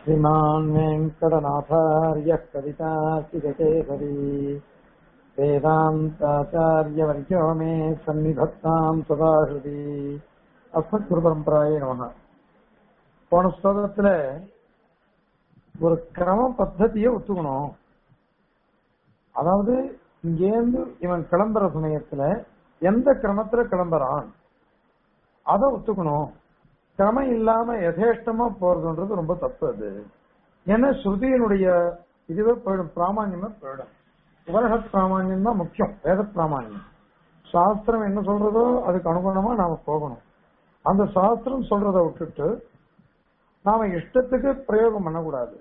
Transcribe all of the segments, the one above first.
श्रीमान् वेङ्कटनाथार्यः कविताचिरकेसरी वेदान्ताचार्यवर्यो मे सन्निधत्ताम् सदा हृदि அஸ்மத் குரு பரம்பராயே நமக போன ஸ்லோகத்துல ஒரு கிரம பத்ததியை ஒத்துக்கணும் அதாவது இங்கேருந்து இவன் கிளம்புற சமயத்துல எந்த கிரமத்துல கிளம்புறான் அதை ஒத்துக்கணும் கிரமம் இல்லாம யதேஷ்டமா போறதுன்றது ரொம்ப தப்பு அது ஏன்னா ஸ்ருதியினுடைய இதுவே போயிடும் பிராமான்யமா போயிடும் உபனிஷத் பிராமான்யம் தான் முக்கியம் வேத பிராமான்யம் சாஸ்திரம் என்ன சொல்றதோ அதுக்கு அனுகுணமா நாம போகணும் அந்த சாஸ்திரம் சொல்றதை விட்டுட்டு நாம இஷ்டத்துக்கு பிரயோகம் பண்ணக்கூடாது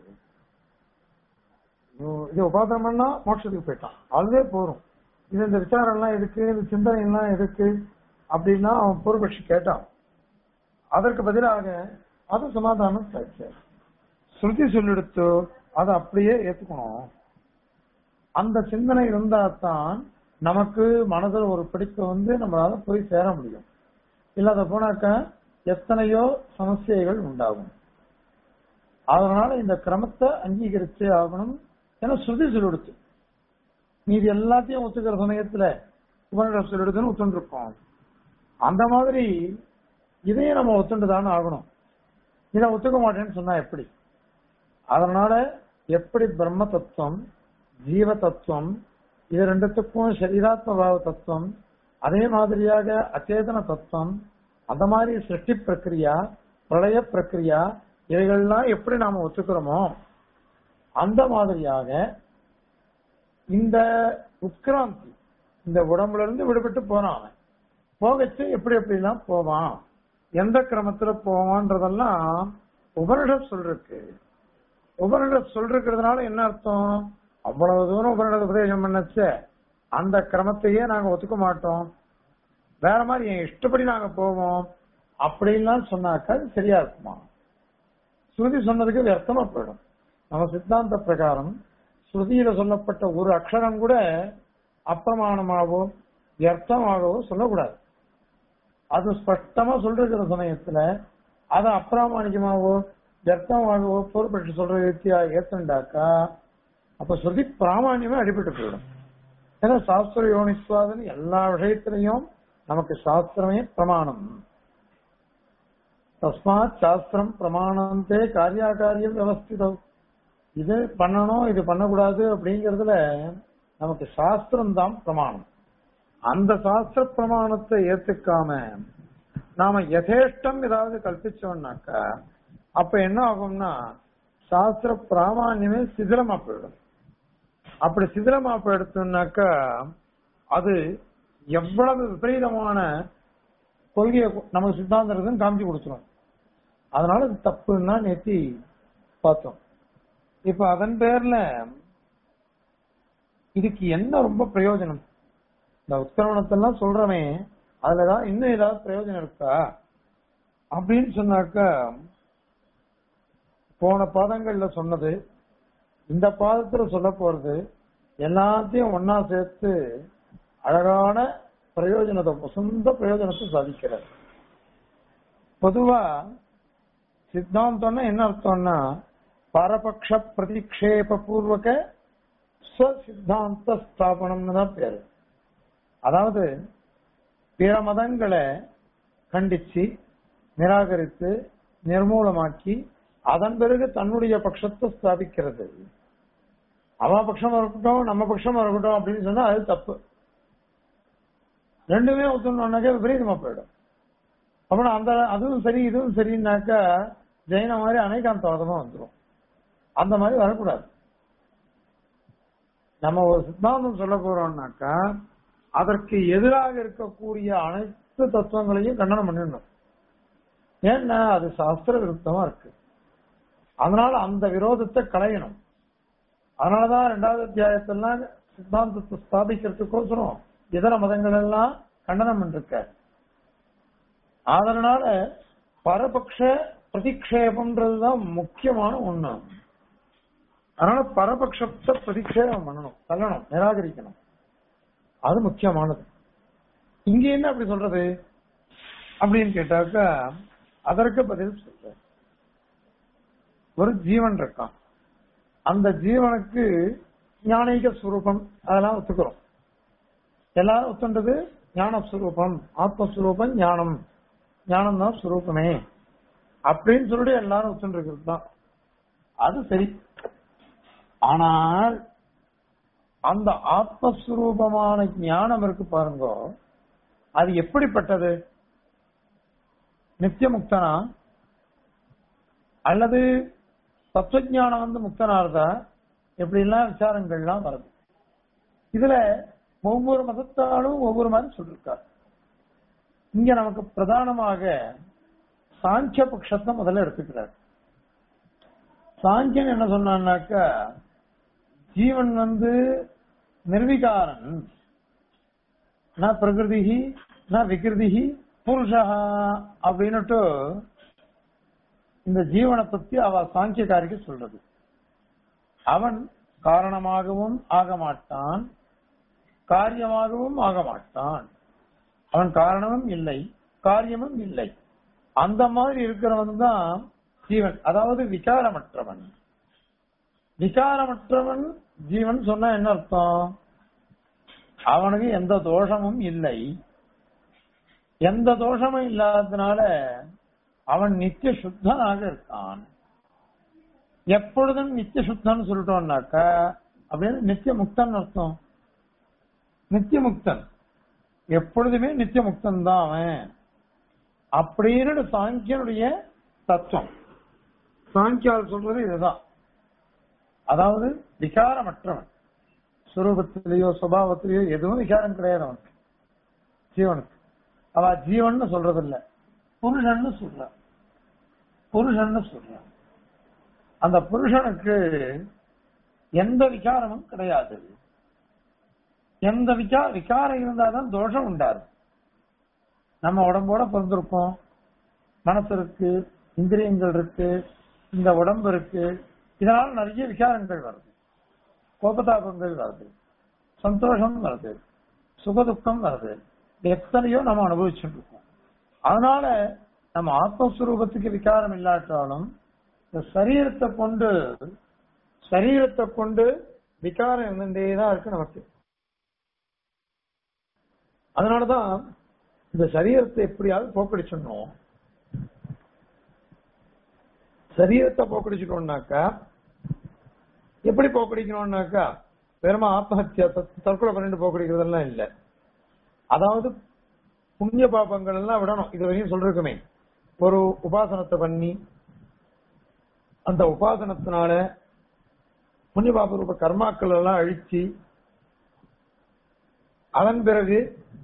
இது உபாதனம் பண்ணா மோட்சத்துக்கு போயிட்டான் அதுவே போறோம் இது இந்த விசாரம் எல்லாம் எதுக்கு இந்த சிந்தனை எல்லாம் எதுக்கு அப்படின்னா அவன் பூர்வபட்சி கேட்டான் அதற்கு பதிலாக அது சமாதானம் கிடைச்சார் ஸ்ருதி சொல்லெடுத்து அதை அப்படியே ஏத்துக்கணும் அந்த சிந்தனை இருந்தா தான் நமக்கு மனதில் ஒரு பிடிப்பு வந்து நம்மளால போய் சேர முடியும் இல்லாத போனாக்க எத்தனையோ சமஸ்யைகள் உண்டாகும் அதனால இந்த கிரமத்தை அங்கீகரிச்சே ஆகணும் ஏன்னா ஸ்ருதி சொல்லெடுத்து மீதி எல்லாத்தையும் ஒத்துக்கிற சமயத்துல உபனிட சொல்லெடுத்துன்னு ஒத்துருக்கோம் அந்த மாதிரி இதையும் நம்ம ஒத்துண்டுதானே ஆகணும் இதை ஒத்துக்க மாட்டேன்னு சொன்னா எப்படி அதனால எப்படி பிரம்ம தத்துவம் ஜீவ தத்துவம் இது ரெண்டுத்துக்கும் சரீராத்ம பாவ தத்துவம் அதே மாதிரியாக அச்சேதன தத்துவம் அந்த மாதிரி சிருஷ்டி பிரக்கிரியா பிரளய பிரக்கிரியா இவைகள்லாம் எப்படி நாம ஒத்துக்கிறோமோ அந்த மாதிரியாக இந்த உட்கிராந்தி இந்த உடம்புல இருந்து விடுபட்டு போறான் அவன் போகச்சு எப்படி எப்படிலாம் போவான் எந்த கிரமத்துல போவான்றதெல்லாம் உபனிஷத் சொல்றதுக்கு உபனிஷத் சொல்றதுனால என்ன அர்த்தம் அவ்வளவு தூரம் உபனிஷத் உபதேசம் பண்ணச்ச அந்த கிரமத்தையே நாங்க ஒத்துக்க மாட்டோம் வேற மாதிரி என் இஷ்டப்படி நாங்க போவோம் அப்படின்லாம் சொன்னாக்கா அது சரியா இருக்குமா ஸ்ருதி சொன்னதுக்கு வியர்த்தமா போயிடும் நம்ம சித்தாந்த பிரகாரம் ஸ்ருதியில சொல்லப்பட்ட ஒரு அக்ஷரம் கூட அப்பிரமாணமாகவோ வியர்த்தமாகவோ சொல்லக்கூடாது அது ஸ்பஷ்டமா சொல்ற சமயத்துல அதை அப்பிராமணிகமாகவோ வியர்த்தமாகவோ பொறுப்பட்டு சொல்ற வித்தியா ஏத்துண்டாக்கா அப்ப ஸ்ருதி பிராமணியமே அடிபட்டு போயிடும் ஏன்னா சாஸ்திர யோனிஸ்வாதன் எல்லா விஷயத்திலையும் நமக்கு சாஸ்திரமே பிரமாணம் தஸ்மாத் சாஸ்திரம் பிரமாணந்தே காரியாகாரிய வியவஸ்திதம் இது பண்ணணும் இது பண்ணக்கூடாது அப்படிங்கறதுல நமக்கு சாஸ்திரம் தான் பிரமாணம் அந்த சாஸ்திர பிரமாணத்தை ஏத்துக்காம நாம யதேஷ்டம் ஏதாவது கல்பிச்சோம்னாக்கா அப்ப என்ன ஆகும்னா சாஸ்திர பிராமான்யமே சிதிலமா போயிடும் அப்படி சிதிலமா போயிடுத்தோம்னாக்கா அது எவ்வளவு விபரீதமான கொள்கையை நமக்கு சித்தாந்தம் காமிச்சு கொடுத்துரும் அதனால இது தப்புன்னா நேத்தி பார்த்தோம் இப்ப அதன் பேர்ல இதுக்கு என்ன ரொம்ப பிரயோஜனம் இந்த உத்தரவணத்தெல்லாம் சொல்றவன் அதுலதான் இன்னும் ஏதாவது பிரயோஜனம் இருக்கா அப்படின்னு சொன்னாக்கா போன பாதங்கள்ல சொன்னது இந்த பாதத்துல சொல்ல போறது எல்லாத்தையும் ஒன்னா சேர்த்து அழகான பிரயோஜனத்தை சொந்த பிரயோஜனத்தை சாதிக்கிறார் பொதுவா சித்தாந்தம்னா என்ன அர்த்தம்னா பரபக்ஷ பிரதிக்ஷேப பூர்வக சித்தாந்த ஸ்தாபனம்னு தான் பேரு அதாவது பிற மதங்களை கண்டிச்சு நிராகரித்து நிர்மூலமாக்கி அதன் பிறகு தன்னுடைய பட்சத்தை ஸ்தாபிக்கிறது அவ பட்சமா இருக்கட்டும் நம்ம பட்சமா இருக்கட்டும் அப்படின்னு சொன்னா அது தப்பு ரெண்டுமே ஒத்துணும்னாக்கா விபரீதமா போயிடும் அப்புறம் அந்த அதுவும் சரி இதுவும் சரின்னாக்கா ஜெயின மாதிரி அனைகாந்தவாதமா வந்துடும் அந்த மாதிரி வரக்கூடாது நம்ம ஒரு சித்தாந்தம் சொல்ல போறோம்னாக்கா அதற்கு எதிராக இருக்கக்கூடிய அனைத்து தத்துவங்களையும் கண்டனம் பண்ணிடணும் ஏன்னா அது சாஸ்திர விருத்தமா இருக்கு அதனால அந்த விரோதத்தை களையணும் அதனாலதான் ரெண்டாவது அத்தியாயத்தெல்லாம் சித்தாந்தத்தை ஸ்தாபிக்கிறதுக்கோசரம் இதர மதங்கள் எல்லாம் கண்டனம் பண்ணிருக்க அதனால பரபக்ஷ பிரதிக்ஷேபம்ன்றதுதான் முக்கியமான ஒண்ணு அதனால பரபக்ஷத்தை பிரதிக்ஷேபம் பண்ணணும் தள்ளணும் நிராகரிக்கணும் அது முக்கியமானது இங்க என்ன அப்படி சொல்றது அப்படின்னு கேட்டாக்கா அதற்கு பதில் சொல்ற ஒரு ஜீவன் இருக்கான் அந்த ஜீவனுக்கு ஞானீக ஸ்வரூபம் அதெல்லாம் ஒத்துக்கிறோம் எல்லாரும் ஒத்துண்டது ஞான ஸ்வரூபம் ஆத்மஸ்வரூபம் ஞானம் ஞானம் தான் ஸ்வரூபமே அப்படின்னு சொல்லிட்டு எல்லாரும் ஒத்துண்டிருக்கிறது தான் அது சரி ஆனால் அந்த ஆத்மஸ்வரூபமான ஞானம் இருக்கு பாருங்க அது எப்படிப்பட்டது நித்திய முக்தனா அல்லது தத்துவஞானம் வந்து முக்தனா இருந்தா எப்படி எல்லாம் விசாரங்கள்லாம் வருது இதுல ஒவ்வொரு மதத்தாலும் ஒவ்வொரு மாதிரி சொல்லிருக்காரு இங்க நமக்கு பிரதானமாக சாங்கிய பட்சத்தை முதல்ல எடுத்துக்கிறார் சாங்கியன் என்ன சொன்னான்னாக்கா ஜீவன் வந்து நிர்விகாரன் ந பிரகிருதி ந விகிருதி புருஷா அப்படின்னுட்டு இந்த ஜீவனை பத்தி அவ சாங்கியக்காரிக்கு சொல்றது அவன் காரணமாகவும் ஆக மாட்டான் காரியமாகவும் ஆக மாட்டான் அவன் காரணமும் இல்லை காரியமும் இல்லை அந்த மாதிரி இருக்கிறவன் தான் ஜீவன் அதாவது விகாரமற்றவன் விகாரமற்றவன் ஜீவன் சொன்னா என்ன அர்த்தம் அவனுக்கு எந்த தோஷமும் இல்லை எந்த தோஷமும் இல்லாததுனால அவன் நித்திய சுத்தனாக இருக்கான் எப்பொழுதும் நித்திய சுத்தன் சொல்லிட்டோம்னாக்கா அப்படின்னு நித்திய முக்தன் அர்த்தம் நித்திய முக்தன் எப்பொழுதுமே நித்திய முக்தன் தான் அவன் அப்படின்னு சாங்கியனுடைய தத்துவம் சாங்கியால் சொல்றது இதுதான் அதாவது விகாரமற்றவன் சுரூபத்திலேயோ சுபாவத்திலேயோ எதுவும் விகாரம் கிடையாது அவனுக்கு ஜீவனுக்கு அவ ஜீவன் சொல்றது இல்ல புருஷன்னு சொல்ற புருஷன்னு சொல்ற அந்த புருஷனுக்கு எந்த விகாரமும் கிடையாது எந்த விகா விகாரம் இருந்தாதான் தோஷம் உண்டாரு நம்ம உடம்போட பிறந்திருக்கோம் மனசு இருக்கு இந்திரியங்கள் இருக்கு இந்த உடம்பு இருக்கு இதனால நிறைய விகாரங்கள் வருது கோபதாபங்கள் வருது சந்தோஷம் வருது சுகதுக்கம் வருது எத்தனையோ நம்ம அனுபவிச்சுட்டு இருக்கோம் அதனால நம்ம ஆத்மஸ்வரூபத்துக்கு விகாரம் இல்லாட்டாலும் இந்த சரீரத்தை கொண்டு சரீரத்தை கொண்டு விகாரம் இருந்துட்டேதான் இருக்கு நமக்கு அதனாலதான் இந்த சரீரத்தை எப்படியாவது போக்கடிச்சிடணும் சரீரத்தை போக்கடிச்சிட்டோம்னாக்கா எப்படி போக்கடிக்கணும்னாக்கா வெறும ஆத்மஹத்தியா தத்- தற்கொலை பண்ணிட்டு போக்கடிக்கிறதெல்லாம் இல்ல அதாவது புண்ணிய பாபங்கள் எல்லாம் விடணும் இது வரையும் சொல்லிருக்குமே ஒரு உபாசனத்தை பண்ணி அந்த உபாசனத்தினால புண்ணிய பாப ரூப கர்மாக்கள் எல்லாம் அழிச்சு அதன் பிறகு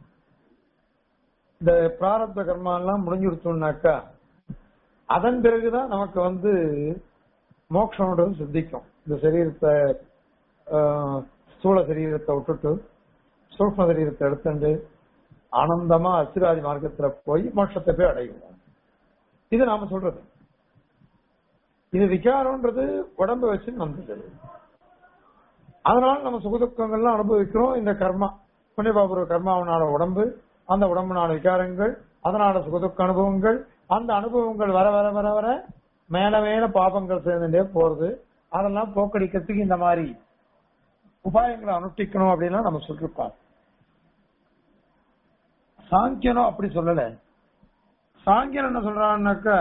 இந்த பிராரப்த கர்மா எல்லாம் முடிஞ்சுடுத்தோம்னாக்கா அதன் பிறகுதான் நமக்கு வந்து மோட்சம்ன்றது சித்திக்கும் இந்த சரீரத்தை ஆஹ், ஸ்தூல சரீரத்தை விட்டுட்டு சூக்ம சரீரத்தை எடுத்துட்டு ஆனந்தமா அசிராதி மார்க்கத்துல போய் மோட்சத்தை போய் அடைவோம் இது நாம சொல்றது இது விகாரம்ன்றது உடம்ப வச்சு வந்தது அதனால நம்ம சுகதுக்கங்கள்லாம் அனுபவிக்கிறோம் இந்த கர்மா புண்ணியபாபுர கர்மாவனால உடம்பு அந்த உடம்புனால விகாரங்கள் அதனால சுகதுக்க அனுபவங்கள் அந்த அனுபவங்கள் வர வர வர வர மேல மேல பாபங்கள் சேர்ந்துட்டே போறது அதெல்லாம் போக்கடிக்கிறதுக்கு இந்த மாதிரி உபாயங்களை அனுஷ்டிக்கணும் அப்படின்னா நம்ம சொல்லிருப்போம் சாங்கியனும் அப்படி சொல்லல சாங்கியன் என்ன சொல்றான்னாக்கா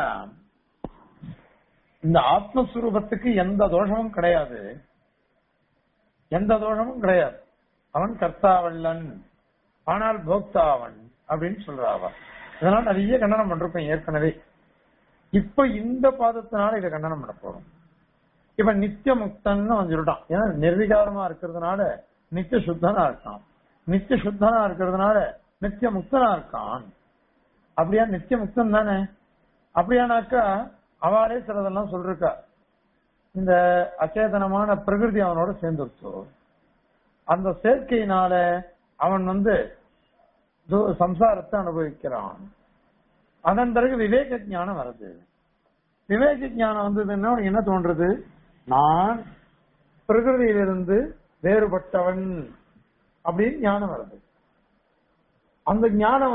இந்த ஆத்மஸ்வரூபத்துக்கு எந்த தோஷமும் கிடையாது எந்த தோஷமும் கிடையாது அவன் கர்த்தாவல்லன் ஆனால் போக்தாவன் அப்படின்னு சொல்றாவ இதெல்லாம் நிறைய கண்டனம் பண்றோம் ஏற்கனவே இப்ப இந்த பாதத்தினால இதை கண்டனம் பண்ண போறோம் இப்ப நித்திய முக்தன்னு அவன் சொல்லிட்டான் ஏன்னா நிர்விகாரமா இருக்கிறதுனால நித்திய சுத்தனா இருக்கான் நித்திய சுத்தனா இருக்கிறதுனால நித்திய முக்தனா இருக்கான் அப்படியா நித்திய முக்தன் தானே அப்படியானாக்கா அவளே சிலதெல்லாம் சொல்லிருக்கா இந்த அச்சேதனமான பிரகிருதி அவனோட சேர்ந்துருச்சோ அந்த சேர்க்கையினால அவன் வந்து து- சம்சாரத்தை அனுபவிக்கிறான் அதன் பிறகு விவேக ஞானம் வருது விவேக ஞானம் வந்ததுன்னா அவனுக்கு என்ன தோன்றது நான் பிரகிருதியிலிருந்து வேறுபட்டவன் அப்படின்னு ஞானம் வருது அந்த ஞானம்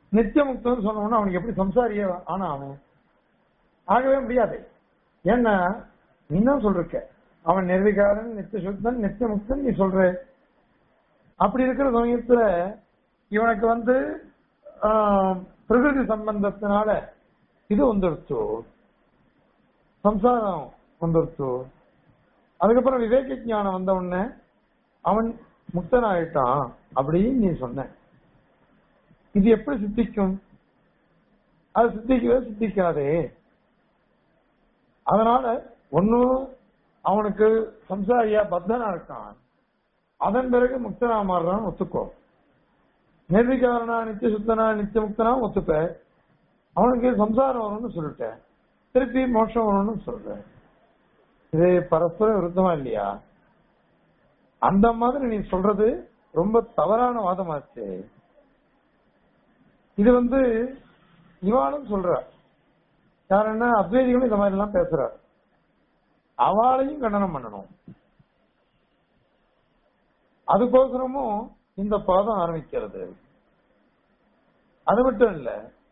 நித்திய முக்தன் சொன்னவொன்னு அவனுக்கு எப்படி சம்சாரியே ஆனா அவன் ஆகவே முடியாது ஏன்னா நீ தான் சொல்றிருக்க அவன் நிர்விகாரன் நித்திய சுத்தன் நித்திய முக்தன் நீ சொல்ற அப்படி இருக்கிற சமயத்துல இவனுக்கு வந்து ஆஹ், பிரகிருதி சம்பந்தத்தினால இது வந்துருச்சு சம்சாரம் வந்துருச்சு அதுக்கப்புறம் விவேக ஞானம் வந்த உடனே அவன் முக்தனாயிட்டான் அப்படின்னு நீ சொன்ன இது எப்படி சித்திக்கும் அது சித்திக்கவே சித்திக்காதே அதனால ஒன்னும் அவனுக்கு சம்சாரியா பத்தனா இருக்கான் அதன் பிறகு முக்தனா மாறுறான் ஒத்துக்கோ நிர்விகாரனா நித்திய சுத்தனா நித்திய முக்தனா ஒத்துப்ப அவனுக்கு சம்சாரம் வரும்னு சொல்லிட்டேன் திருப்பி மோட்சம் வரும்னு சொல்றேன் இது பரஸ்பர விருத்தமா இல்லையா அந்த மாதிரி நீ சொல்றது ரொம்ப தவறான வாதமாச்சு இது வந்து இவானும் சொல்ற யாருன்னா அத்வைதிகளும் இந்த மாதிரி எல்லாம் பேசுறார் அவளையும் கண்டனம் பண்ணணும் அதுக்கோசரமும் இந்த பாதம் ஆரம்பிக்கிறது அது மட்டும் இல்ல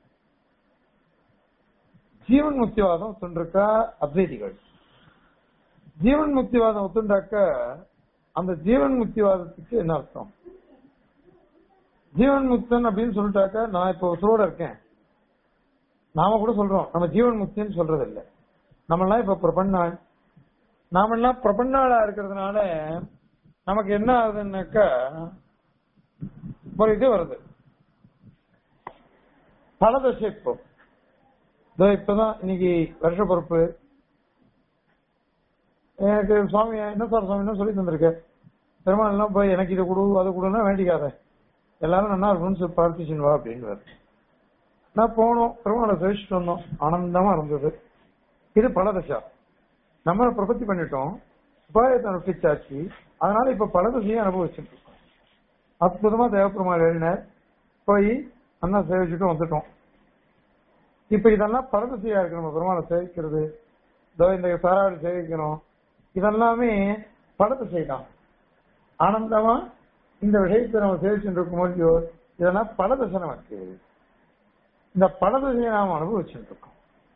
ஜீவன் முக்திவாதம் ஒத்துண்டிருக்கா அத்வைதிகள் ஜீவன் முக்திவாதம் ஒத்துண்டாக்க அந்த ஜீவன் முக்திவாதத்துக்கு என்ன அர்த்தம் ஜீவன் முக்தன் அப்படின்னு சொல்லிட்டாக்க நான் இப்போ உசுரோட இருக்கேன் நாம கூட சொல்றோம் நம்ம ஜீவன் முக்தின்னு சொல்றது இல்ல நம்மெல்லாம் இப்ப பிரபன்னாள் நாமெல்லாம் பிரபன்னாளா இருக்கிறதுனால நமக்கு என்ன ஆகுதுன்னாக்கா ஒரு இது வருது பலதசை இப்போ இதோ இப்பதான் இன்னைக்கு வருஷ பொறுப்பு எனக்கு சுவாமி என்ன சார் சுவாமி என்ன சொல்லி தந்திருக்க பெருமாள் எல்லாம் போய் எனக்கு இதை கொடு அதை கொடுன்னா வேண்டிக்காத எல்லாரும் நல்லா இருக்கணும்னு பார்த்திஷன் வா அப்படின்னு நான் போனோம் பெருமாளை சேவிச்சுட்டு வந்தோம் ஆனந்தமா இருந்தது இது பலதசா நம்ம பிரபத்தி பண்ணிட்டோம் உபாயத்தை அனுப்பிச்சாச்சு அதனால இப்ப பலதசையும் அனுபவிச்சுட்டு இருக்கோம் அற்புதமா தேவப்பெருமாள் எழுதினார் போய் அண்ணா சேவிச்சுட்டு வந்துட்டோம் இப்ப இதெல்லாம் பரதசையா இருக்கு நம்ம பெருமாளை சேவிக்கிறது இதோ இந்த சாராவளி சேவிக்கணும் இதெல்லாமே படத்தை தான் ஆனந்தமா இந்த விஷயத்தை நம்ம சேவிச்சுட்டு இருக்கும் இல்லையோ இதெல்லாம் பலதசை நமக்கு இந்த பலதசையை நாம் அனுபவிச்சுட்டு இருக்கோம்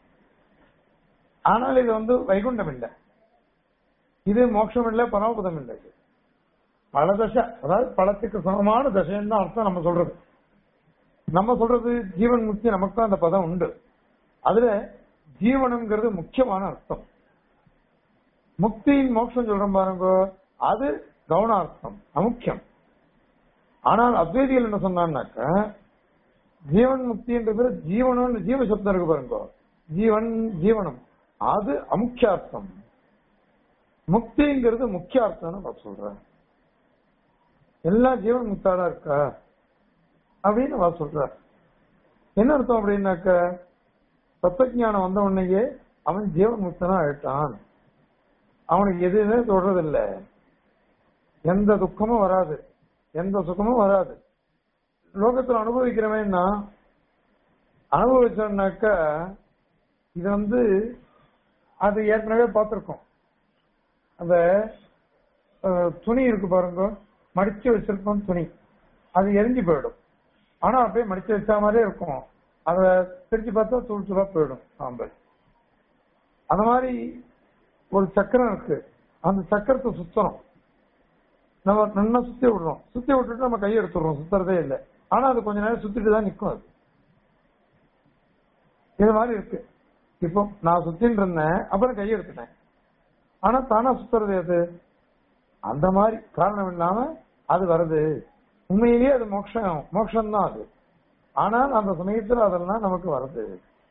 ஆனால் இது வந்து வைகுண்டம் இல்லை இது மோட்சம் இல்லை பரமபதம் இல்லை இது பல தசை அதாவது பழத்துக்கு சமமான தசைன்னு தான் அர்த்தம் நம்ம சொல்றது நம்ம சொல்றது ஜீவன் முக்தி நமக்கு தான் அந்த பதம் உண்டு அதுல ஜீவனம்ங்கிறது முக்கியமான அர்த்தம் முக்தியின் மோட்சம் சொல்றோம் பாருங்க அது கவனார்த்தம் அமுக்கியம் ஆனால் அத்வைதிகள் என்ன சொன்னான்னாக்க ஜீவன் முக்தின்றது ஜீவனம் ஜீவ சப்தம் இருக்கு பாருங்க ஜீவன் ஜீவனம் அது அமுக்கியார்த்தம் முக்திங்கிறது முக்கிய அர்த்தம்னு நான் சொல்றேன் எல்லா ஜீவன் முக்தாடா இருக்கா அப்படின்னு அவ சொல்ற என்ன அர்த்தம் அப்படின்னாக்க தத்துவஞானம் வந்த உடனேயே அவன் ஜீவன் முக்தனா ஆயிட்டான் அவனுக்கு எதுவுமே தொடறதில்லை எந்த துக்கமும் வராது எந்த சுகமும் வராது லோகத்துல அனுபவிக்கிறவன்னா அனுபவிச்சோம்னாக்க இது வந்து அது ஏற்கனவே பார்த்திருக்கோம் அந்த அஹ், துணி இருக்கு பாருங்க மடிச்சு வச்சிருப்போம் துணி அது எரிஞ்சு போயிடும் ஆனா அப்படியே மடிச்சு வச்ச மாதிரியே இருக்கும் அத பிரிச்சு பார்த்தா தூள் தூளா போயிடும் சாம்பல் அந்த மாதிரி ஒரு சக்கரம் இருக்கு அந்த சக்கரத்தை சுத்தணும் நம்ம நல்லா சுத்தி விடுறோம் சுத்தி விட்டுட்டு நம்ம கையை எடுத்துடுறோம் சுத்துறதே இல்லை ஆனா அது கொஞ்ச நேரம் சுத்திட்டு தான் நிக்கும் அது இது மாதிரி இருக்கு இப்போ நான் சுத்தின்னு இருந்தேன் அப்புறம் கையை எடுத்துட்டேன் ஆனா தானா சுத்துறது எது அந்த மாதிரி காரணம் இல்லாம அது வருது உண்மையிலேயே அது மோட்சம் மோட்சம் தான் அது ஆனால் அந்த சமயத்துல அதெல்லாம் நமக்கு வருது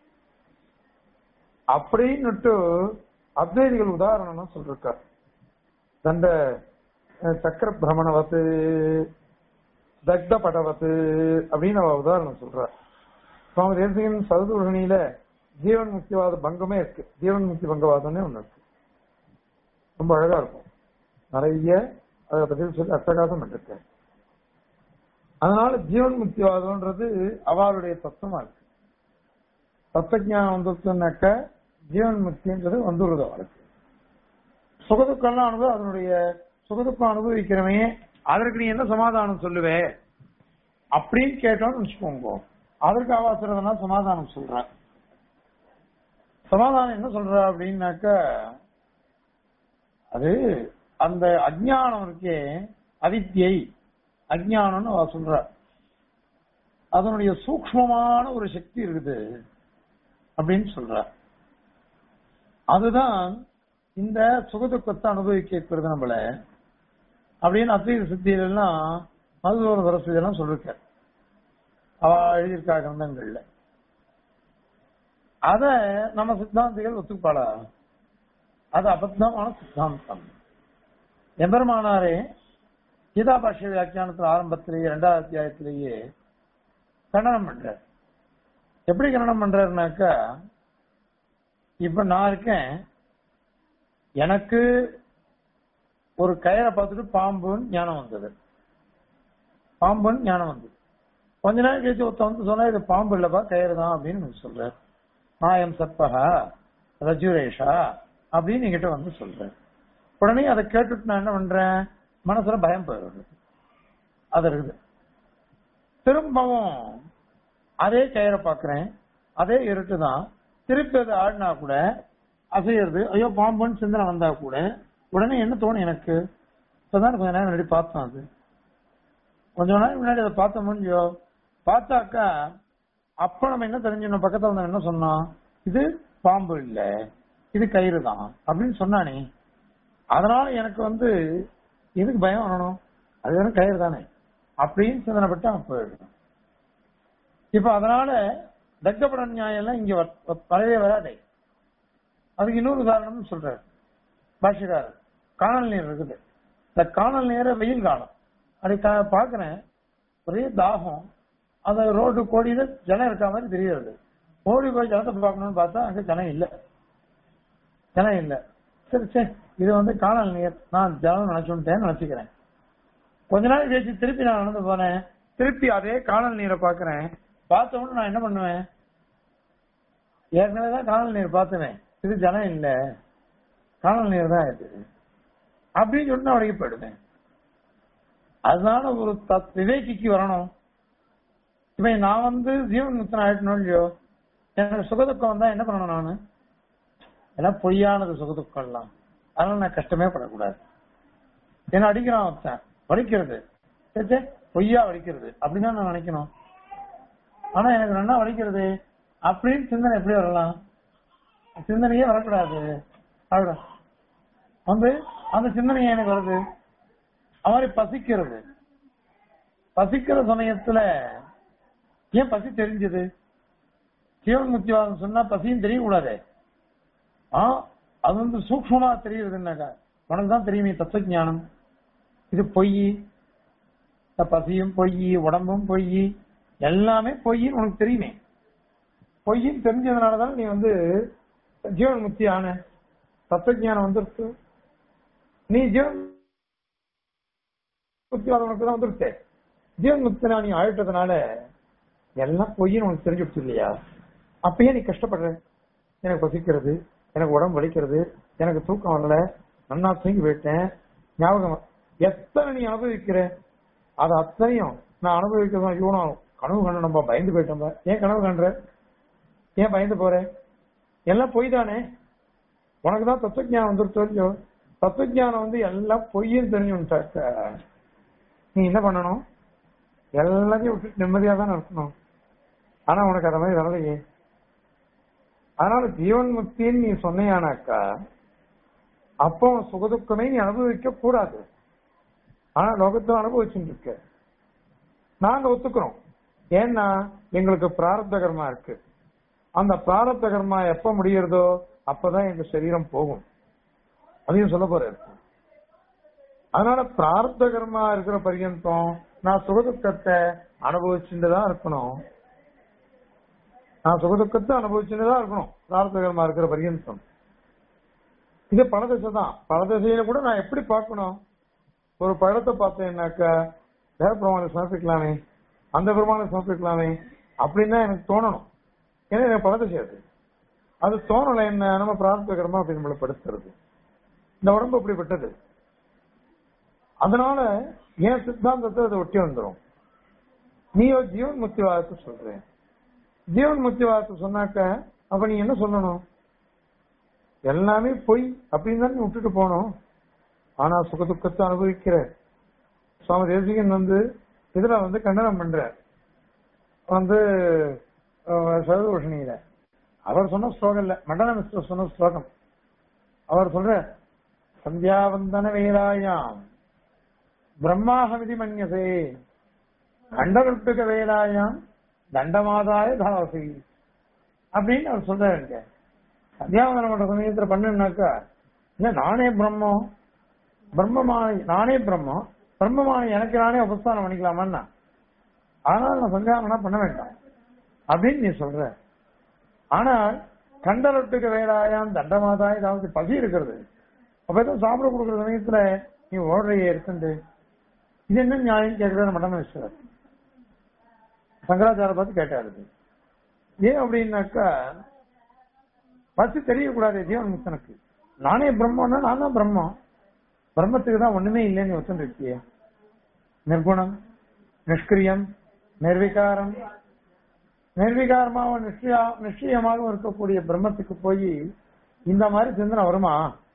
அப்படின்னுட்டு அத்வைதிகள் உதாரணம் சொல்லிருக்கார் தண்ட அஹ், சக்கர பிரமணவத்து தக்த படவத்து அப்படின்னு அவ உதாரணம் சொல்றார் சுவாமி தேசிகன் சதுர்ணியில ஜீவன் முக்திவாத பங்கமே இருக்கு ஜீவன் முக்தி பங்கவாதம்னே ஒண்ணு இருக்கு ரொம்ப அழகா இருக்கும் நிறைய அதை பத்தி சொல்லி அட்டகாசம் பண்ணிருக்கேன் அதனால ஜீவன் முக்திவாதம்ன்றது அவளுடைய தத்துவமா இருக்கு தத்துவஞானம் வந்துருச்சுனாக்க ஜீவன் முக்தின்றது வந்துடுறது அவளுக்கு சுகதுக்கம்லாம் அனுபவம் அதனுடைய சுகதுக்கம் அனுபவிக்கிறவன் அதற்கு நீ என்ன சமாதானம் சொல்லுவே அப்படின்னு கேட்டோம்னு வச்சுக்கோங்க அதற்கு அவாசரதுனா சமாதானம் சொல்ற சமாதானம் என்ன சொல்ற அப்படின்னாக்க அது அந்த அஜ்ஞானம் இருக்கே அவித்யை அஜ்ஞானம்னு அவ சொல்ற அதனுடைய சூக்ஷ்மமான ஒரு சக்தி இருக்குது அப்படின்னு சொல்ற அதுதான் இந்த சுகதுக்கத்தை அனுபவிக்க வைக்கிறது நம்மள அப்படின்னு அத்வைத சித்தியிலாம் மதுதோர சரஸ்வதி எல்லாம் சொல்லிருக்க அவ எழுதியிருக்கா கிரந்தங்கள்ல அத நம்ம சித்தாந்திகள் ஒத்துப்பாளா அது அபத்தமான சித்தாந்தம் எம்பெருமானாரே கீதா பாஷ்ய வியாக்கியானத்தில் ஆரம்பத்திலேயே இரண்டாவது அத்தியாயத்திலேயே கண்டனம் பண்றார் எப்படி கண்டனம் பண்றாருனாக்கா இப்ப நான் இருக்கேன் எனக்கு ஒரு கயிறை பார்த்துட்டு பாம்புன்னு ஞானம் வந்தது பாம்புன்னு ஞானம் வந்தது கொஞ்ச நேரம் கழிச்சு ஒருத்தன் வந்து சொன்னா இது பாம்பு இல்லப்பா கயிறு தான் அப்படின்னு எனக்கு சொல்றாரு நாயம் சப்பகா ரஜுரேஷா அப்படின்னு என்கிட்ட வந்து சொல்றாரு உடனே அதை கேட்டுட்டு நான் என்ன பண்றேன் மனசுல பயம் போயிடுது அது இருக்குது திரும்பவும் அதே கயிறை பாக்குறேன் அதே இருட்டு தான் திருப்பி அது ஆடினா கூட அசையிறது ஐயோ பாம்புன்னு சிந்தனை வந்தா கூட உடனே என்ன தோணும் எனக்கு இப்பதான் கொஞ்ச நேரம் முன்னாடி பார்த்தோம் அது கொஞ்ச நேரம் முன்னாடி அதை பார்த்த முடிஞ்சோ பார்த்தாக்கா அப்ப நம்ம என்ன தெரிஞ்சுக்கணும் பக்கத்துல வந்து என்ன சொன்னோம் இது பாம்பு இல்ல இது கயிறு தான் அப்படின்னு சொன்னானே அதனால எனக்கு வந்து எதுக்கு பயம் வரணும் அது வெறும் கயிறு தானே அப்படின்னு சிந்தனைப்பட்டு அவன் போயிடணும் இப்ப அதனால தக்கப்பட நியாயம் எல்லாம் இங்க வ- வரவே வராதே அதுக்கு இன்னொரு உதாரணம் சொல்றாரு பாஷக்காரர் காணல் நீர் இருக்குது இந்த காணல் நீரை வெயில் காலம் அப்படி கா- பாக்குறேன் ஒரே தாகம் அந்த ரோடு கோடியில ஜனம் இருக்க மாதிரி தெரியுது ஓடி போய் ஜனத்தை பார்க்கணும்னு பார்த்தா அங்க ஜனம் இல்ல ஜனம் இல்ல சரி சரி இது வந்து காணல் நீர் நான் ஜனம் நினைச்சுட்டேன்னு நினைச்சுக்கிறேன் கொஞ்ச நாள் கழிச்சு திருப்பி நான் நடந்து போனேன் திருப்பி அதே காணல் நீரை பாக்குறேன் பார்த்த உடனே நான் என்ன பண்ணுவேன் ஏற்கனவே தான் காணல் நீர் பார்த்துவேன் இது ஜனம் இல்ல காணல் நீர் தான் இது அப்படின்னு சொன்னா வரைக்கும் போயிடுவேன் அதனால ஒரு தத் விவேகிக்கு வரணும் இப்ப நான் வந்து ஜீவன் முத்தன் ஆயிட்டணும் இல்லையோ எனக்கு சுகதுக்கம் வந்தா என்ன பண்ணணும் நானு எல்லாம் பொய்யானது சுகதுக்கம் எல்லாம் அதனால நான் கஷ்டமே படக்கூடாது என்ன அடிக்கிறான் ஒருத்தன் வலிக்கிறது சரி, சரி, பொய்யா வலிக்கிறது அப்படின்னு நான் நினைக்கணும் ஆனா எனக்கு நல்லா வலிக்கிறது அப்படின்னு சிந்தனை எப்படி வரலாம் சிந்தனையே வரக்கூடாது அவ்வளவுதான். வந்து அந்த சிந்தனையே எனக்கு வருது அது மாதிரி பசிக்கிறது பசிக்கிற சமயத்துல ஏன் பசி தெரிஞ்சது ஜீவன் முத்திவாதம் சொன்னா பசியும் தெரியக்கூடாதே ஆ அது வந்து சூக்ஷ்மமா தெரியுதுன்னாக்கா உனக்கு தான் தெரியுமே தத்துவ ஞானம் இது பொய் இந்த பசியும் பொய் உடம்பும் பொய் எல்லாமே பொய்ன்னு உனக்கு தெரியுமே பொய்ன்னு தெரிஞ்சதுனாலதான் நீ வந்து ஜீவன் முக்தி ஆன தத்துவஞானம் வந்துருச்சு நீ ஜீவன் முக்தி உனக்கு தான் வந்துருச்சே ஜீவன் முக்தனா நீ ஆயிட்டதுனால எல்லாம் பொய்ன்னு உனக்கு தெரிஞ்சுடுச்சு இல்லையா அப்பயே நீ கஷ்டப்படுற எனக்கு பசிக்கிறது எனக்கு உடம்பு வலிக்கிறது எனக்கு தூக்கம் வரல நன்னா தூங்கி போயிட்டேன் ஞாபகம் வ- எத்தனை நீ அனுபவிக்கிற அது அத்தனையும் நான் அனுபவிக்கிறதும் இவனும் கனவு கண்டு நம்ம பயந்து போயிட்டோம் ஏன் கனவு கண்டுற ஏன் பயந்து போற எல்லாம் பொய் தானே உனக்கு தான் தத்துவஞானம் வந்துருச்சோ இல்லையோ தத்துவஞானம் வந்து எல்லாம் பொய்ன்னு தெரிஞ்சுட்டாக்க நீ என்ன பண்ணணும் எல்லாத்தையும் விட்டு நிம்மதியா தான் இருக்கணும் ஆனா உனக்கு அந்த மாதிரி வரலையே அதனால ஜீவன் முக்தின்னு நீ சொன்னையானாக்கா அப்போ உன் சுகதுக்கமே நீ அனுபவிக்க கூடாது ஆனா லோகத்துல அனுபவிச்சுட்டு இருக்க நாங்க ஒத்துக்கிறோம் ஏன்னா எங்களுக்கு பிராரப்த கர்மா இருக்கு அந்த பிராரப்த கர்மா எப்ப முடியறதோ அப்பதான் எங்க சரீரம் போகும் அதையும் சொல்ல போறாரு அதனால பிராரப்த கர்மா இருக்கிற பர்யந்தம் நான் சுகதுக்கத்தை அனுபவிச்சுட்டு தான் இருக்கணும் நான் சுகதுக்கத்தை அனுபவிச்சுட்டு தான் இருக்கணும் பிராரப்த கர்மா இருக்கிற பர்யந்தம் இது பணதசை தான் பணதசையில கூட நான் எப்படி பார்க்கணும் ஒரு பழத்தை பார்த்தேன்னாக்கா வேற பிரமாணம் சமர்ப்பிக்கலாமே அந்த பிரமாணம் சமர்ப்பிக்கலாமே அப்படின்னு தான் எனக்கு தோணணும் ஏன்னா எனக்கு பணதசை அது அது தோணலை என்ன நம்ம பிரார்த்தகரமா அப்படி நம்மளை படுத்துறது இந்த உடம்பு அப்படிப்பட்டது அதனால என் சித்தாந்தத்தை அதை ஒட்டி வந்துடும் நீயோ ஜீவன் முக்திவாதத்தை சொல்றேன் ஜீவன் முக்தி வார்த்தை சொன்னாக்க அப்ப நீ என்ன சொல்லணும் எல்லாமே பொய் அப்படின்னு தான் நீ விட்டுட்டு போனோம் ஆனா சுக துக்கத்தை அனுபவிக்கிற சுவாமி தேசிகன் வந்து இதுல வந்து கண்டனம் பண்ற வந்து சர்வபூஷணியில அவர் சொன்ன ஸ்லோகம் இல்ல மண்டல மிஸ்டர் சொன்ன ஸ்லோகம் அவர் சொல்ற சந்தியாவந்தன வேலாயாம் பிரம்மாஹமிதி மன்யசே கண்டகல்பிக வேலாயாம் தண்டமாதாய தாசி அப்படின்னு அவர் சொல்றாருங்க சந்தியாவந்தனம் பண்ற சமயத்துல பண்ணுனாக்கா இல்ல நானே பிரம்மம் பிரம்மமான நானே பிரம்மம் பிரம்மமான எனக்கு நானே உபஸ்தானம் பண்ணிக்கலாமான்னா ஆனால் நான் சந்தியாவனம் பண்ண வேண்டாம் அப்படின்னு நீ சொல்ற ஆனால் கண்டலொட்டுக்கு வேலாயாம் தண்டமாதாய் ஏதாவது பசி இருக்கிறது அப்ப ஏதோ சாப்பிட கொடுக்குற சமயத்துல நீ ஓடுறைய இருக்குண்டு இது என்ன நியாயம் கேட்கறது மடமேஸ்வரர் சங்கராச்சார பார்த்து கேட்டாரு இது. ஏன் அப்படின்னாக்கா பசி தெரியக்கூடாது ஜீவன் முக்தனுக்கு நானே பிரம்மன்னா நான் தான் பிரம்மம் பிரம்மத்துக்கு தான் ஒண்ணுமே இல்லைன்னு ஒத்துட்டு இருக்கியே நிர்குணம் நிஷ்கிரியம் நிர்விகாரம் நிர்விகாரமாக நிச்சயா நிச்சயமாக இருக்கக்கூடிய பிரம்மத்துக்கு போய் இந்த மாதிரி சிந்தனை வருமா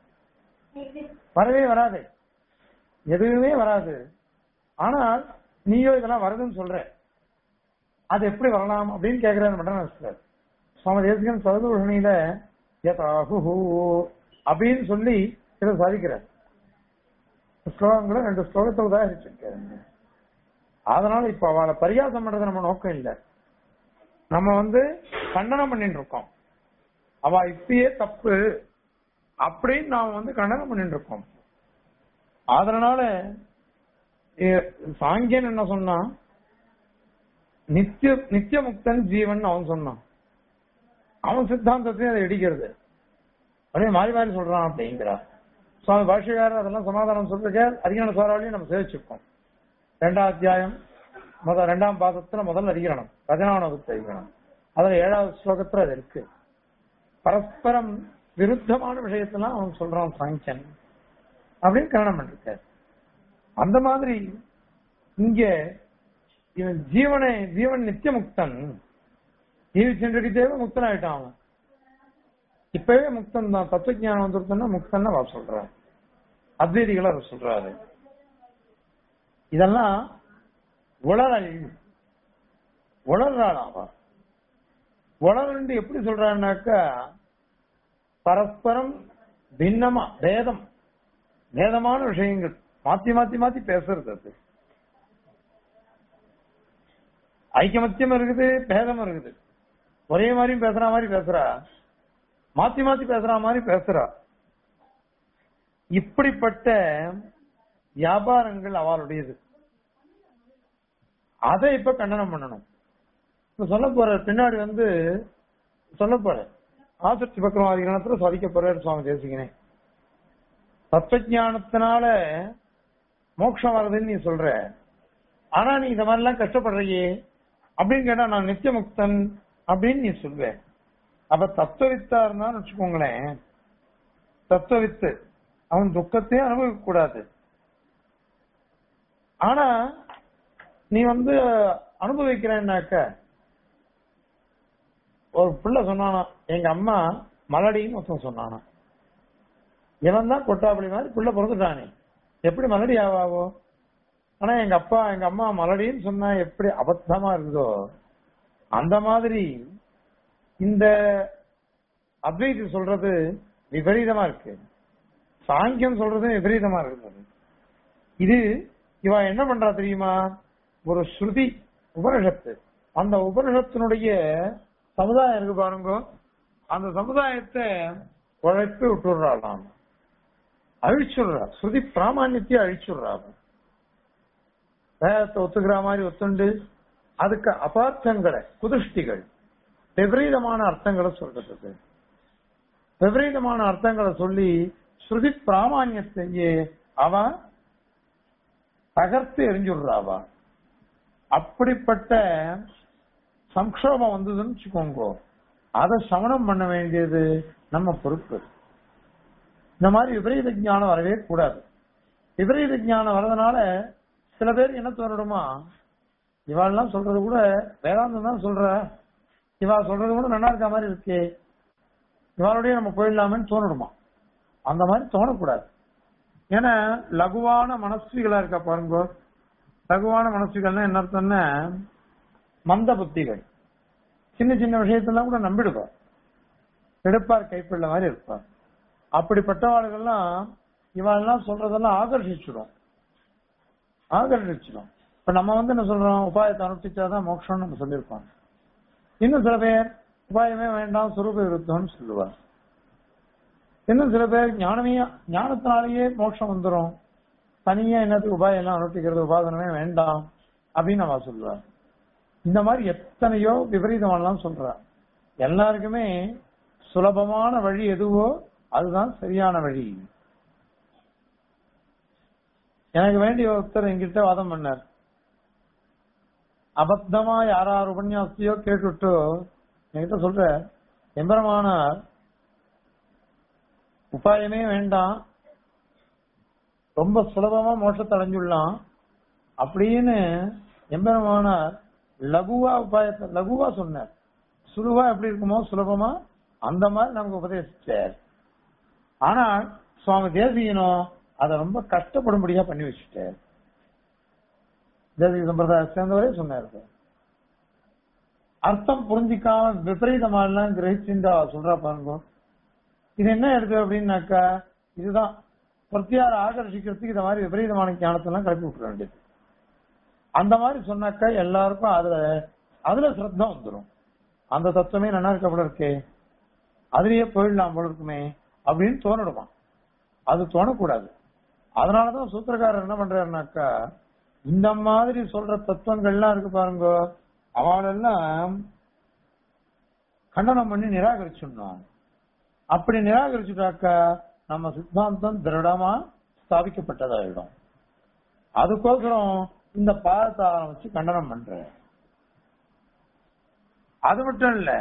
வரவே வராது எதுவுமே வராது ஆனால் நீயோ இதெல்லாம் வருதுன்னு சொல்ற அது எப்படி வரலாம் அப்படின்னு கேட்கிறாரு மட்டன் சுவாமி தேசிகன் சதுர்ஷணியில யதாஹு அப்படின்னு சொல்லி இதை சாதிக்கிறார் ஸ்லோகங்களை ரெண்டு ஸ்லோகத்தை உதாரிச்சிருக்காரு அதனால இப்ப அவளை பரியாசம் பண்றது நம்ம நோக்கம் இல்லை நம்ம வந்து கண்டனம் பண்ணிட்டு இருக்கோம் அவ இப்பயே தப்பு அப்படின்னு நாம வந்து கண்டனம் பண்ணிட்டு இருக்கோம் அதனால எ- சாங்கியன் என்ன சொன்னா நித்திய நித்திய முக்தன் ஜீவன் அவன் சொன்னான் அவன் சித்தாந்தத்தையும் அதை இடிக்கிறது அப்படியே மாறி மாறி சொல்றான் அப்படிங்கிறா சுவாமி பாஷ்யக்காரர் அதெல்லாம் சமாதானம் சொல்லிருக்க அதிகான சாராவளியும் நம்ம சேவிச்சிருக்கோம் ரெண்டாம் அத்தியாயம் முதல் ரெண்டாம் பாதத்துல முதல் அதிகரணம் பதினானாவது அதிகரணம் அதுல ஏழாவது ஸ்லோகத்துல அது இருக்கு பரஸ்பரம் விருத்தமான விஷயத்தெல்லாம் அவன் சொல்றான் சாங்கியன் அப்படின்னு கரணம் பண்ணிருக்காரு அந்த மாதிரி இங்க இவன் ஜீவனை ஜீவன் நித்திய முக்தன் ஜீவிச்சுருக்கிட்டே முக்தன் ஆயிட்டான் அவன் இப்பவே முக்தன் தான் தத்துவ ஞானம் வந்துருத்தன்னா முக்தன் அவ சொல்றான் அத்வைதிகள் அவர் சொல்றாரு இதெல்லாம் உளறல் உளறாள் அவ உளறண்டு எப்படி சொல்றான்னாக்கா பரஸ்பரம் பின்னமா பேதம் பேதமான விஷயங்கள் மாத்தி மாத்தி மாத்தி பேசுறது அது ஐக்கமத்தியம் இருக்குது பேதம் இருக்குது ஒரே மாதிரியும் பேசுற மாதிரி பேசுறா மாத்தி மாத்தி பேசுற மாதிரி பேசுறா இப்படிப்பட்ட வியாபாரங்கள் அவளுடையது அதை இப்ப கண்டனம் பண்ணணும் இப்ப சொல்ல போற பின்னாடி வந்து சொல்ல போற ஆசக்தி பக்ரமாதிகரணத்துல சாதிக்க போறாரு சுவாமி தேசிகனே தத்துவஞானத்தினால மோட்சம் வருதுன்னு நீ சொல்ற ஆனா நீ இந்த மாதிரி எல்லாம் கஷ்டப்படுறியே அப்படின்னு கேட்டா நான் நித்திய முக்தன் அப்படின்னு நீ சொல்வ அப்ப தத்துவவித்தா இருந்தான்னு வச்சுக்கோங்களேன் தத்துவவித்து அவன் துக்கத்தையும் அனுபவிக்க கூடாது ஆனா நீ வந்து அனுபவிக்கிறேன்னாக்க ஒரு பிள்ளை சொன்னானா எங்க அம்மா மலடின்னு ஒருத்தன் சொன்னானா இவன் தான் கொட்டாப்பள்ளி மாதிரி பிள்ளை பிறந்துட்டானே எப்படி மலடி ஆவாவோ ஆனா எங்க அப்பா எங்க அம்மா மலடின்னு சொன்னா எப்படி அபத்தமா இருக்குதோ அந்த மாதிரி இந்த அத்வைதி சொல்றது விபரீதமா இருக்கு சாங்கியம் சொல்றது விபரீதமா இருக்குது இது இவ என்ன பண்றா தெரியுமா ஒரு ஸ்ருதி உபனிஷத்து அந்த உபனிஷத்தினுடைய சமுதாயம் இருக்கு பாருங்க அந்த சமுதாயத்தை உழைப்பு விட்டுடுறாளாம் அழிச்சுடுறா ஸ்ருதி பிராமணியத்தை அழிச்சுடுறா அவ. வேதத்தை ஒத்துக்கிற மாதிரி ஒத்துண்டு அதுக்கு அபார்த்தங்களை குதிஷ்டிகள் விபரீதமான அர்த்தங்களை சொல்றதுக்கு விபரீதமான அர்த்தங்களை சொல்லி ஸ்ருதி பிராமணியத்தையே அவன் தகர்த்து எரிஞ்சுடுறாவா அப்படிப்பட்ட சம்க்ஷோபம் வந்ததுன்னு வச்சுக்கோங்க அதை சமணம் பண்ண வேண்டியது நம்ம பொறுப்பு இந்த மாதிரி விபரீத ஞானம் வரவே கூடாது விபரீத ஞானம் வரதுனால சில பேர் என்ன தோணுமா இவாள்லாம் சொல்றது கூட வேதாந்தம் தான் சொல்ற இவா சொல்றது கூட நல்லா இருக்க மாதிரி இருக்கே இவாளுடைய நம்ம போயிடலாமேன்னு தோணிடுமா அந்த மாதிரி தோணக்கூடாது ஏன்னா லகுவான மனசுகளா இருக்கா பாருங்க லகுவான மனசுகள்னா என்ன அர்த்தம்னா மந்த புத்திகள் சின்ன சின்ன விஷயத்தெல்லாம் கூட நம்பிடுவார் எடுப்பார் கைப்பிள்ள மாதிரி இருப்பார் அப்படிப்பட்டவாளுகள்லாம் இவாளெல்லாம் சொல்றதெல்லாம் ஆகர்ஷிச்சிடும் ஆகர்ஷிச்சிடும் இப்ப நம்ம வந்து என்ன சொல்றோம் உபாயத்தை அனுஷ்டிச்சாதான் மோட்சம்னு நம்ம சொல்லியிருக்கோம் இன்னும் சில பேர் உபாயமே வேண்டாம் சுரூப விருத்தம்னு சொல்லுவார் இன்னும் சில பேர் ஞானமே ஞானத்தினாலேயே மோட்சம் வந்துரும் தனியா என்னத்துக்கு உபாயம் எல்லாம் அனுஷ்டிக்கிறது உபாதனமே வேண்டாம் அப்படின்னு நம்ம சொல்லுவார் இந்த மாதிரி எத்தனையோ விபரீதமெல்லாம் சொல்றார் எல்லாருக்குமே சுலபமான வழி எதுவோ அதுதான் சரியான வழி எனக்கு வேண்டிய ஒருத்தர் என்கிட்ட வாதம் பண்ணார் அபத்தமா யாரார் உபன்யாசத்தையோ கேட்டுட்டு என்கிட்ட சொல்ற எம்பரமானார் உபாயமே வேண்டாம் ரொம்ப சுலபமா மோட்சத்தை அடைஞ்சுடலாம் அப்படின்னு எம்பெருமானார் லகுவா உபாயத்தை லகுவா சொன்னார் சுலுவா எப்படி இருக்குமோ சுலபமா அந்த மாதிரி நமக்கு உபதேசிச்சார் ஆனால் சுவாமி தேசியனோ அதை ரொம்ப கஷ்டப்படும்படியா பண்ணி வச்சுட்டார் தேசிய சம்பிரதாய சேர்ந்தவரே சொன்னார் அர்த்தம் புரிஞ்சிக்காம விபரீதமாலாம் கிரகிச்சுண்டா சொல்றா பாருங்க இது என்ன எடுத்து அப்படின்னாக்கா இதுதான் பிரத்தியார ஆகர்ஷிக்கிறதுக்கு இந்த மாதிரி விபரீதமான ஞானத்தெல்லாம் கிளப்பி விட்டுற வேண்டியது அந்த மாதிரி சொன்னாக்கா எல்லாருக்கும் அதுல அதுல சிரத்தம் வந்துடும் அந்த தத்துவமே நல்லா இருக்க போல இருக்கே அதுலயே போயிடலாம் போல இருக்குமே அப்படின்னு தோணிடுமா அது தோணக்கூடாது அதனாலதான் சூத்திரக்காரர் என்ன பண்றாருனாக்கா இந்த மாதிரி சொல்ற தத்துவங்கள்லாம் இருக்கு பாருங்க அவளெல்லாம் கண்டனம் பண்ணி நிராகரிச்சிடணும் அப்படி நிராகரிச்சுட்டாக்கா நம்ம சித்தாந்தம் திருடமா ஸ்தாபிக்கப்பட்டதாயிடும் அதுக்கோசரம் இந்த பாதத்தை ஆரம்பிச்சு கண்டனம் பண்ற அது மட்டும் இல்ல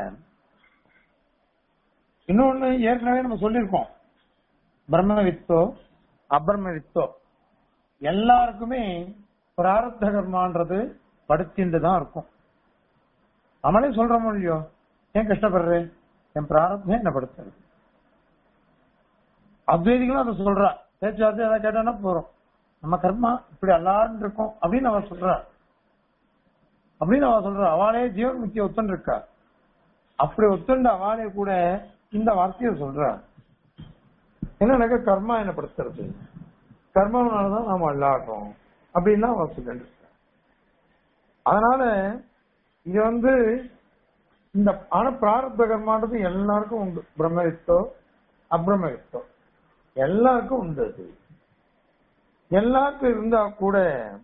இன்னொன்னு ஏற்கனவே நம்ம சொல்லியிருக்கோம் பிரம்ம வித்தோ அபிரம வித்தோ எல்லாருக்குமே பிராரப்த கர்மான்றது படுத்திண்டு தான் இருக்கும் நம்மளே சொல்றோமோ இல்லையோ ஏன் கஷ்டப்படுறேன் என் பிராரப்தம் என்ன படுத்துறது அத்வைதிகளும் அதை சொல்றா பேச்சுவார்த்தை ஏதாவது கேட்டானா போறோம் நம்ம கர்மா இப்படி அல்லான்னு இருக்கோம் அப்படின்னு அவ சொல்றா அப்படின்னு அவ சொல்றா அவளே ஜீவன் முக்கிய ஒத்துன்னு இருக்கா அப்படி ஒத்துண்டு அவளே கூட இந்த வார்த்தையை சொல்றா என்ன கர்மா என்ன படுத்துறது கர்மாவனாலதான் நாம அல்லாடுறோம் அப்படின்னா அவ சொல்லிட்டு இருக்கா அதனால இது வந்து இந்த ஆனா பிராரப்த கர்மான்றது எல்லாருக்கும் உண்டு பிரம்மவித்தோ அப்ரமவித்தோ எல்லாருக்கும் உண்டு அது எல்லாருக்கும் இருந்தா கூட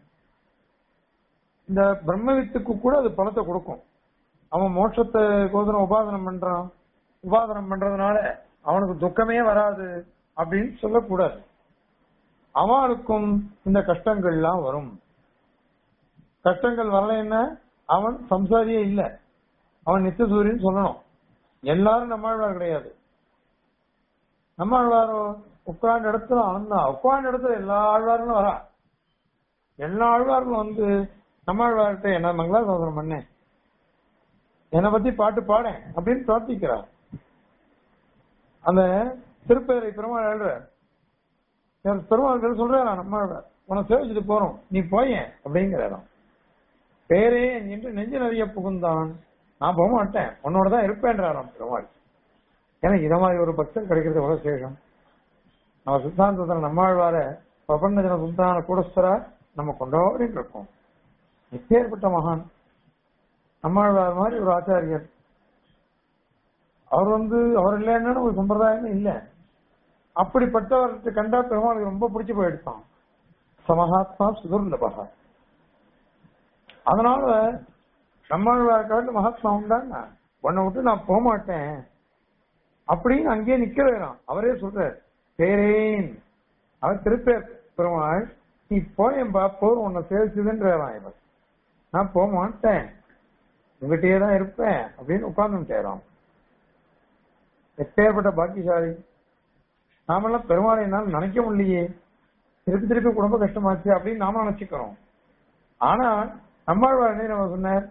இந்த பிரம்மவித்துக்கு கூட அது பலத்தை கொடுக்கும் அவன் மோட்சத்தை கோதனம் உபாதனம் பண்றான் உபாதனம் பண்றதுனால அவனுக்கு துக்கமே வராது அப்படின்னு சொல்லக்கூடாது அவனுக்கும் இந்த கஷ்டங்கள்லாம் வரும் கஷ்டங்கள் வரலைன்னா அவன் சம்சாரியே இல்ல அவன் நித்தியசூரியன் சொல்லணும் எல்லாரும் நம்மாழ்வார் கிடையாது நம்மாழ்வாரோ உட்கார்ந்த இடத்துல ஆனந்தா உட்கார்ந்த இடத்துல எல்லா ஆழ்வார்களும் வரா எல்லா ஆழ்வார்களும் வந்து நம்மாழ்வார்கிட்ட என்ன மங்களாசாசனம் பண்ணேன் என்னை பத்தி பாட்டு பாடேன் அப்படின்னு பிரார்த்திக்கிறார் அந்த திருப்பேரை பெருமாள் எழுற பெருமாள் சொல்றா நம்மாழ்வார் உன்னை சேவிச்சுட்டு போறோம் நீ போயேன் அப்படிங்கிறாராம் பேரே என்று நெஞ்சு நிறைய புகுந்தான் நான் போக மாட்டேன் உன்னோட தான் இருப்பேன்றாராம் பெருமாள் ஏன்னா இத மாதிரி ஒரு பக்தர் கிடைக்கிறது எவ்வளவு சேஷம் நம்ம சித்தாந்தத்தில் நம்மாழ்வார பிரபஞ்சன சுல்தான கூடஸ்தரா நம்ம கொண்டாடிட்டு இருக்கோம் எப்பேற்பட்ட மகான் நம்மாழ்வார் மாதிரி ஒரு ஆச்சாரியர் அவர் வந்து அவர் இல்லைன்னு ஒரு சம்பிரதாயமே இல்ல அப்படிப்பட்டவர்கிட்ட கண்டா பெருமாளுக்கு ரொம்ப பிடிச்சு போயிடுச்சான் சமஹாத்மா சுதுர்லபகா அதனால நம்மாழ்வார் காட்டு மகாத்மா உண்டாங்க உன்னை விட்டு நான் போக மாட்டேன் அப்படின்னு அங்கேயே நிக்கிறான் அவரே சொல்றார் பேரேன் அவர் திருப்பேர் பெருமாள் நீ போயம்பா போர் உன்னை சேவிச்சதுன்றான் இவர் நான் போக மாட்டேன் உங்ககிட்டயே தான் இருப்பேன் அப்படின்னு உட்கார்ந்துட்டாராம் எப்பேற்பட்ட பாக்கியசாலி நாமெல்லாம் பெருமாளை என்னால் நினைக்க முடியலையே திருப்பி திருப்பி குடும்ப கஷ்டமாச்சு அப்படின்னு நாம நினைச்சுக்கிறோம் ஆனா நம்மாழ்வார் என்ன நம்ம சொன்னார்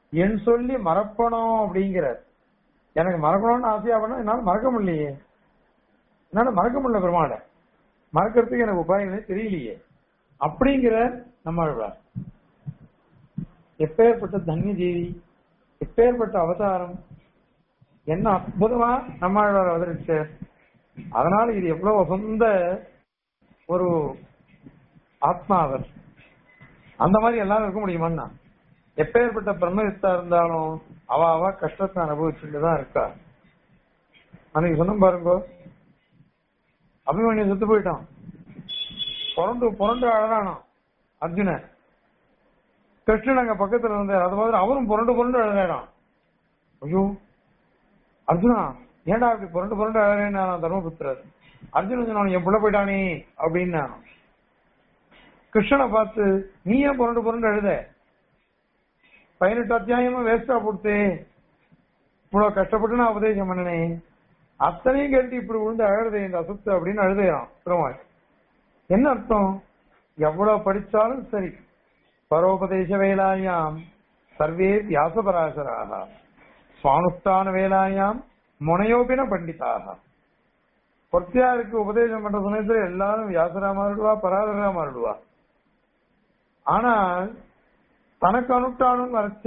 என் சொல்லி மறப்பணும் அப்படிங்கிறார் எனக்கு மறக்கணும்னு ஆசையா பண்ணா என்னால மறக்க முடியலையே என்னால மறக்க முடியல பெருமாளை மறக்கிறதுக்கு எனக்கு உபாயங்களே தெரியலையே அப்படிங்கிற நம்மாழ்வார் எப்பேற்பட்ட தன்ய ஜீவி எப்பேற்பட்ட அவதாரம் என்ன அற்புதமா நம்மாழ்வார் அவதரிச்சார் அதனால இது எவ்வளவு சொந்த ஒரு ஆத்மாவர் அந்த மாதிரி எல்லாரும் இருக்க முடியுமான்னா எப்பேற்பட்ட பிரம்மவித்தா இருந்தாலும் அவ அவ கஷ்டத்தை அனுபவிச்சுட்டு தான் இருக்கா அன்னைக்கு சொன்ன பாருங்க அபிமன்யு செத்து போயிட்டான் புரண்டு புரண்டு அழறானா அர்ஜுனன் கிருஷ்ணன் அங்க பக்கத்துல இருந்தார் அது மாதிரி அவரும் புரண்டு புரண்டு அழறான் ஐயோ அர்ஜுனா ஏன்டா இப்படி புரண்டு புரண்டு அழறேன்னா தர்மபுத்திரர் அர்ஜுனன் சொன்னான் என் புள்ள போயிட்டானே அப்படின்னு கிருஷ்ணனை பார்த்து நீ ஏன் புரண்டு புரண்டு அழுத பதினெட்டு அத்தியாயமா வேஸ்டா போட்டு இவ்வளவு கஷ்டப்பட்டு நான் உபதேசம் பண்ணினேன் அத்தனையும் கேட்டு இப்படி விழுந்து அழுதே இந்த அசுத்து அப்படின்னு அழுதையான் பெருமாள் என்ன அர்த்தம் எவ்வளவு படிச்சாலும் சரி பரோபதேச வேலாயாம் சர்வே வியாசபராசராக சுவானுஷ்டான வேலாயாம் முனையோபின பண்டிதாக பொத்தியாருக்கு உபதேசம் பண்ற சமயத்துல எல்லாரும் வியாசரா மாறிடுவா பராதரா மாறிடுவா ஆனால் தனக்கு அனுஷ்டானம் வரைச்ச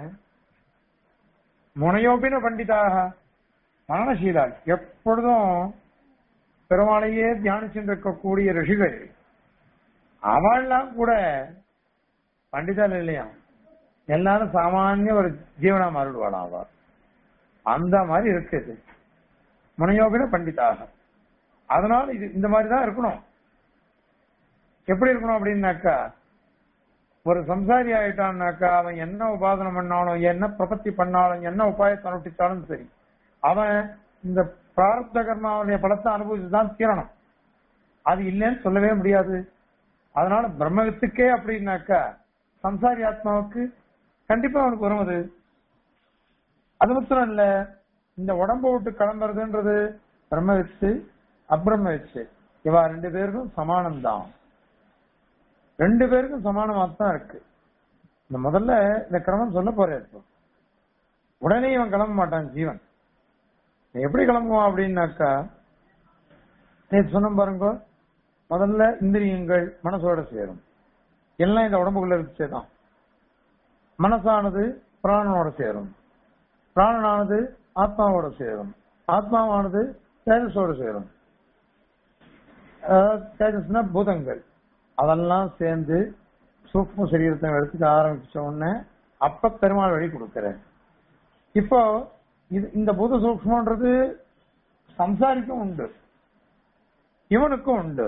முனையோபின பண்டிதாக மரணசீலால் எப்பொழுதும் பெருமாளையே தியானிச்சுட்டு இருக்கக்கூடிய ரிஷிகள் அவள்லாம் கூட பண்டிதால் இல்லையா எல்லாரும் சாமானிய ஒரு ஜீவனா மாறிடுவாளாம் அவ அந்த மாதிரி இருக்குது முனையோபின பண்டிதாக அதனால இது இந்த மாதிரி தான் இருக்கணும் எப்படி இருக்கணும் அப்படின்னாக்கா ஒரு சம்சாரி ஆயிட்டான்னாக்கா அவன் என்ன உபாதனம் பண்ணாலும் என்ன பிரபத்தி பண்ணாலும் என்ன உபாயத்தை அனுஷ்டித்தாலும் சரி அவன் இந்த பிராரப்த கர்மாவுடைய பலத்தை அனுபவிச்சு தான் தீரணும் அது இல்லைன்னு சொல்லவே முடியாது அதனால பிரம்மவித்துக்கே அப்படின்னாக்கா சம்சாரி ஆத்மாவுக்கு கண்டிப்பா அவனுக்கு வரும் அது அது மாத்திரம் இல்ல இந்த உடம்ப விட்டு கிளம்புறதுன்றது பிரம்மவித்து அப்பிரம்மவித்து இவா ரெண்டு பேருக்கும் சமானம்தான் ரெண்டு பேருக்கும் சமானமா தான் இருக்கு இந்த முதல்ல இந்த கிரமம் சொல்ல போறேன் இப்போ உடனே இவன் கிளம்ப மாட்டான் ஜீவன் எப்படி கிளம்புவான் அப்படின்னாக்கா நேற்று சொன்ன பாருங்க முதல்ல இந்திரியங்கள் மனசோட சேரும் எல்லாம் இந்த உடம்புக்குள்ள இருந்துச்சே தான் மனசானது பிராணனோட சேரும் பிராணனானது ஆத்மாவோட சேரும் ஆத்மாவானது தேஜஸோட சேரும் அதாவது தேஜஸ்னா பூதங்கள் அதெல்லாம் சேர்ந்து சூக்ம சரீரத்தை எடுத்துக்க ஆரம்பிச்ச உடனே அப்ப பெருமாள் வழி கொடுக்கிறேன் இப்போ இது இந்த பூத சூக்மன்றது சம்சாரிக்கும் உண்டு இவனுக்கும் உண்டு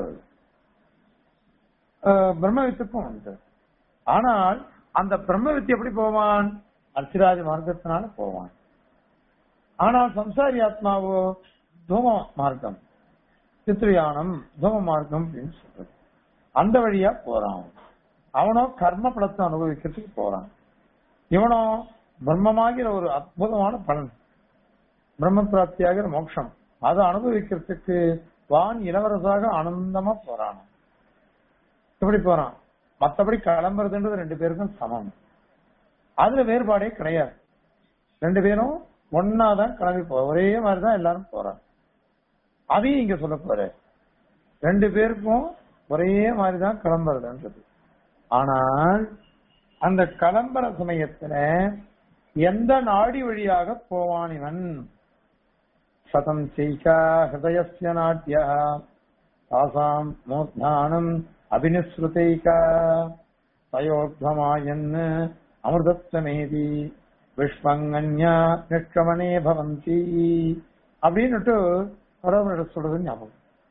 அஹ் பிரம்மவித்துக்கும் உண்டு ஆனால் அந்த பிரம்மவித்து எப்படி போவான் அர்ச்சிராஜ மார்க்கத்தினால போவான் ஆனால் சம்சாரி ஆத்மாவோ தூம மார்க்கம் சித்ரியானம் தூம மார்க்கம் அப்படின்னு சொல்றது அந்த வழியா போறான் அவனோ கர்ம பலத்தை அனுபவிக்கிறதுக்கு போறான் இவனோ பிரம்மமாகிற ஒரு அற்புதமான பலன் பிரம்ம பிராப்தியாகிற மோட்சம் அதை அனுபவிக்கிறதுக்கு வான் இளவரசாக ஆனந்தமா போறான் இப்படி போறான் மத்தபடி கிளம்புறதுன்றது ரெண்டு பேருக்கும் சமம் அதுல வேறுபாடே கிடையாது ரெண்டு பேரும் ஒன்னாதான் கிளம்பி போ ஒரே மாதிரிதான் எல்லாரும் போறாங்க அதையும் இங்க சொல்ல போற ரெண்டு பேருக்கும் ஒரே மாதிரிதான் கிளம்புறதுன்றது ஆனால் அந்த கிளம்புற சமயத்துல எந்த நாடி வழியாக போவான் இவன் சதம் செய்கா ஹிருதயஸ்ய நாட்டியா தாசாம் மூர்த்தானம் அபினிஸ்ருதைகா தயோர்தமாயன் அமிர்தத்வமேதி விஷ்பங்கன்யா நிஷ்கமனே பவந்தி அப்படின்னுட்டு பரவரிட சொல்றது ஞாபகம்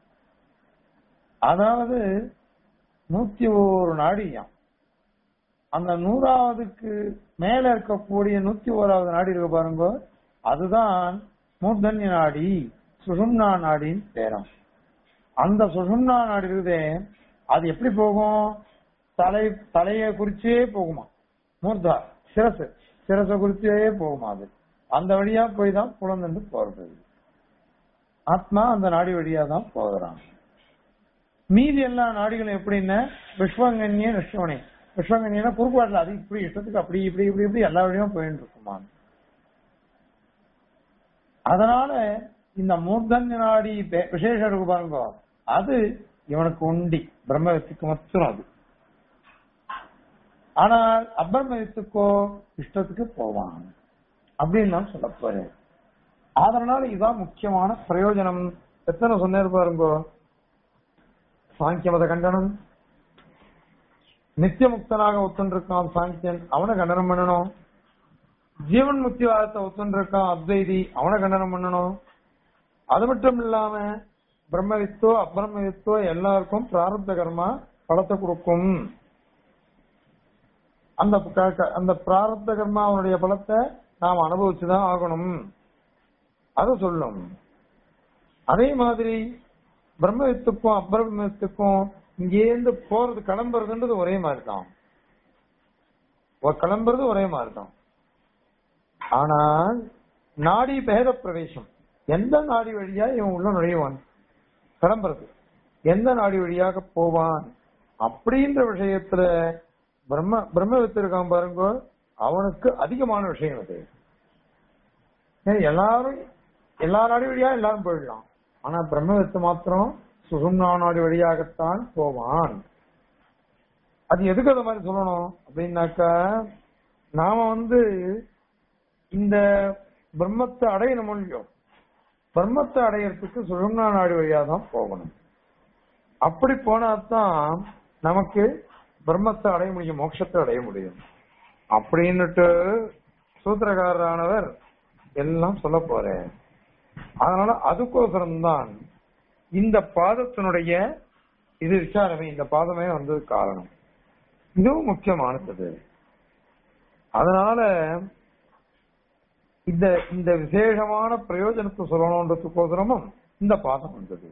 அதாவது நூத்தி ஒரு நாடியாம் அந்த நூறாவதுக்கு மேல இருக்கக்கூடிய நூத்தி ஓராவது நாடி இருக்கு பாருங்க அதுதான் மூர்தன்ய நாடி சுஷும்னா நாடின்னு பேரம் அந்த சுஷும்னா நாடி இருக்குதே அது எப்படி போகும் தலை தலையை குறிச்சே போகுமா மூர்தா சிரசு சிரசை குறிச்சே போகுமா அது அந்த வழியா போய் தான் புலந்து போறது ஆத்மா அந்த நாடி வழியா தான் போகிறான் மீதி எல்லா நாடிகளும் எப்படின்னா விஸ்வங்கன்ய நிஷ்வனே விஸ்வங்கனியனா குறுக்குவாட்டில் அது இப்படி இஷ்டத்துக்கு அப்படி இப்படி இப்படி இப்படி எல்லா வழியும் போயிட்டு இருக்குமா அதனால இந்த மூர்தன்ய நாடி பே- விசேஷம் இருக்கு பாருங்க அது இவனுக்கு உண்டி பிரம்மவித்துக்கு மட்டும் அது ஆனால் அப்பிரமவித்துக்கோ இஷ்டத்துக்கு போவான் அப்படின்னு நான் சொல்ல போறேன் அதனால இதுதான் முக்கியமான பிரயோஜனம் எத்தனை சொன்னேன் பாருங்க சாங்கியமத கண்டனம் நித்திய முக்தனாக ஒத்துண்டிருக்கான் சாங்கியன் அவனை கண்டனம் பண்ணணும் ஜீவன் முக்திவாதத்தை ஒத்துண்டிருக்கான் அத்வைதி அவனை கண்டனம் பண்ணணும் அது மட்டும் இல்லாம பிரம்மவித்தோ அப்பிரமவித்தோ எல்லாருக்கும் பிராரப்த கர்மா பலத்தை கொடுக்கும் அந்த க- க- அந்த பிராரப்த கர்மா அவனுடைய பலத்தை நாம் அனுபவிச்சுதான் ஆகணும் அதை சொல்லும் அதே மாதிரி பிரம்மவித்துக்கும் அப்பிரமவித்துக்கும் இங்கேருந்து போறது கிளம்புறதுன்றது ஒரே மாதிரி தான் ஒ- கிளம்புறது ஒரே மாதிரி தான் ஆனால் நாடி பேத பிரவேசம் எந்த நாடி வழியா இவன் உள்ள நுழைவான் கிளம்புறது எந்த நாடி வழியாக போவான் அப்படின்ற விஷயத்துல பிரம்ம பிரம்மவித்து இருக்கான் பாருங்க அவனுக்கு அதிகமான விஷயம் அது ஏன் எல்லாரும் எல்லா நாடி வழியா எல்லாரும் போயிடலாம் ஆனா பிரம்மவித்து மாத்திரம் சுசும்னா நாடி வழியாகத்தான் போவான் அது எதுக்கு அது மாதிரி சொல்லணும் அப்படின்னாக்கா நாம வந்து இந்த பிரம்மத்தை அடையணும் இல்லையோ பிரம்மத்தை அடையறதுக்கு சுஷும்னா நாடி வழியா தான் போகணும் அப்படி போனாதான் நமக்கு பிரம்மத்தை அடைய முடியும் மோட்சத்தை அடைய முடியும் அப்படின்னுட்டு சூத்திரகாரரானவர் எல்லாம் சொல்ல போறேன் அதனால அதுக்கோசரம் தான் இந்த பாதத்தினுடைய இது விசாரமே இந்த பாதமே வந்தது காரணம் இதுவும் முக்கியமானது அதனால இந்த இந்த விசேஷமான பிரயோஜனத்தை சொல்லணுன்றதுக்கோசரமும் இந்த பாதம் வந்தது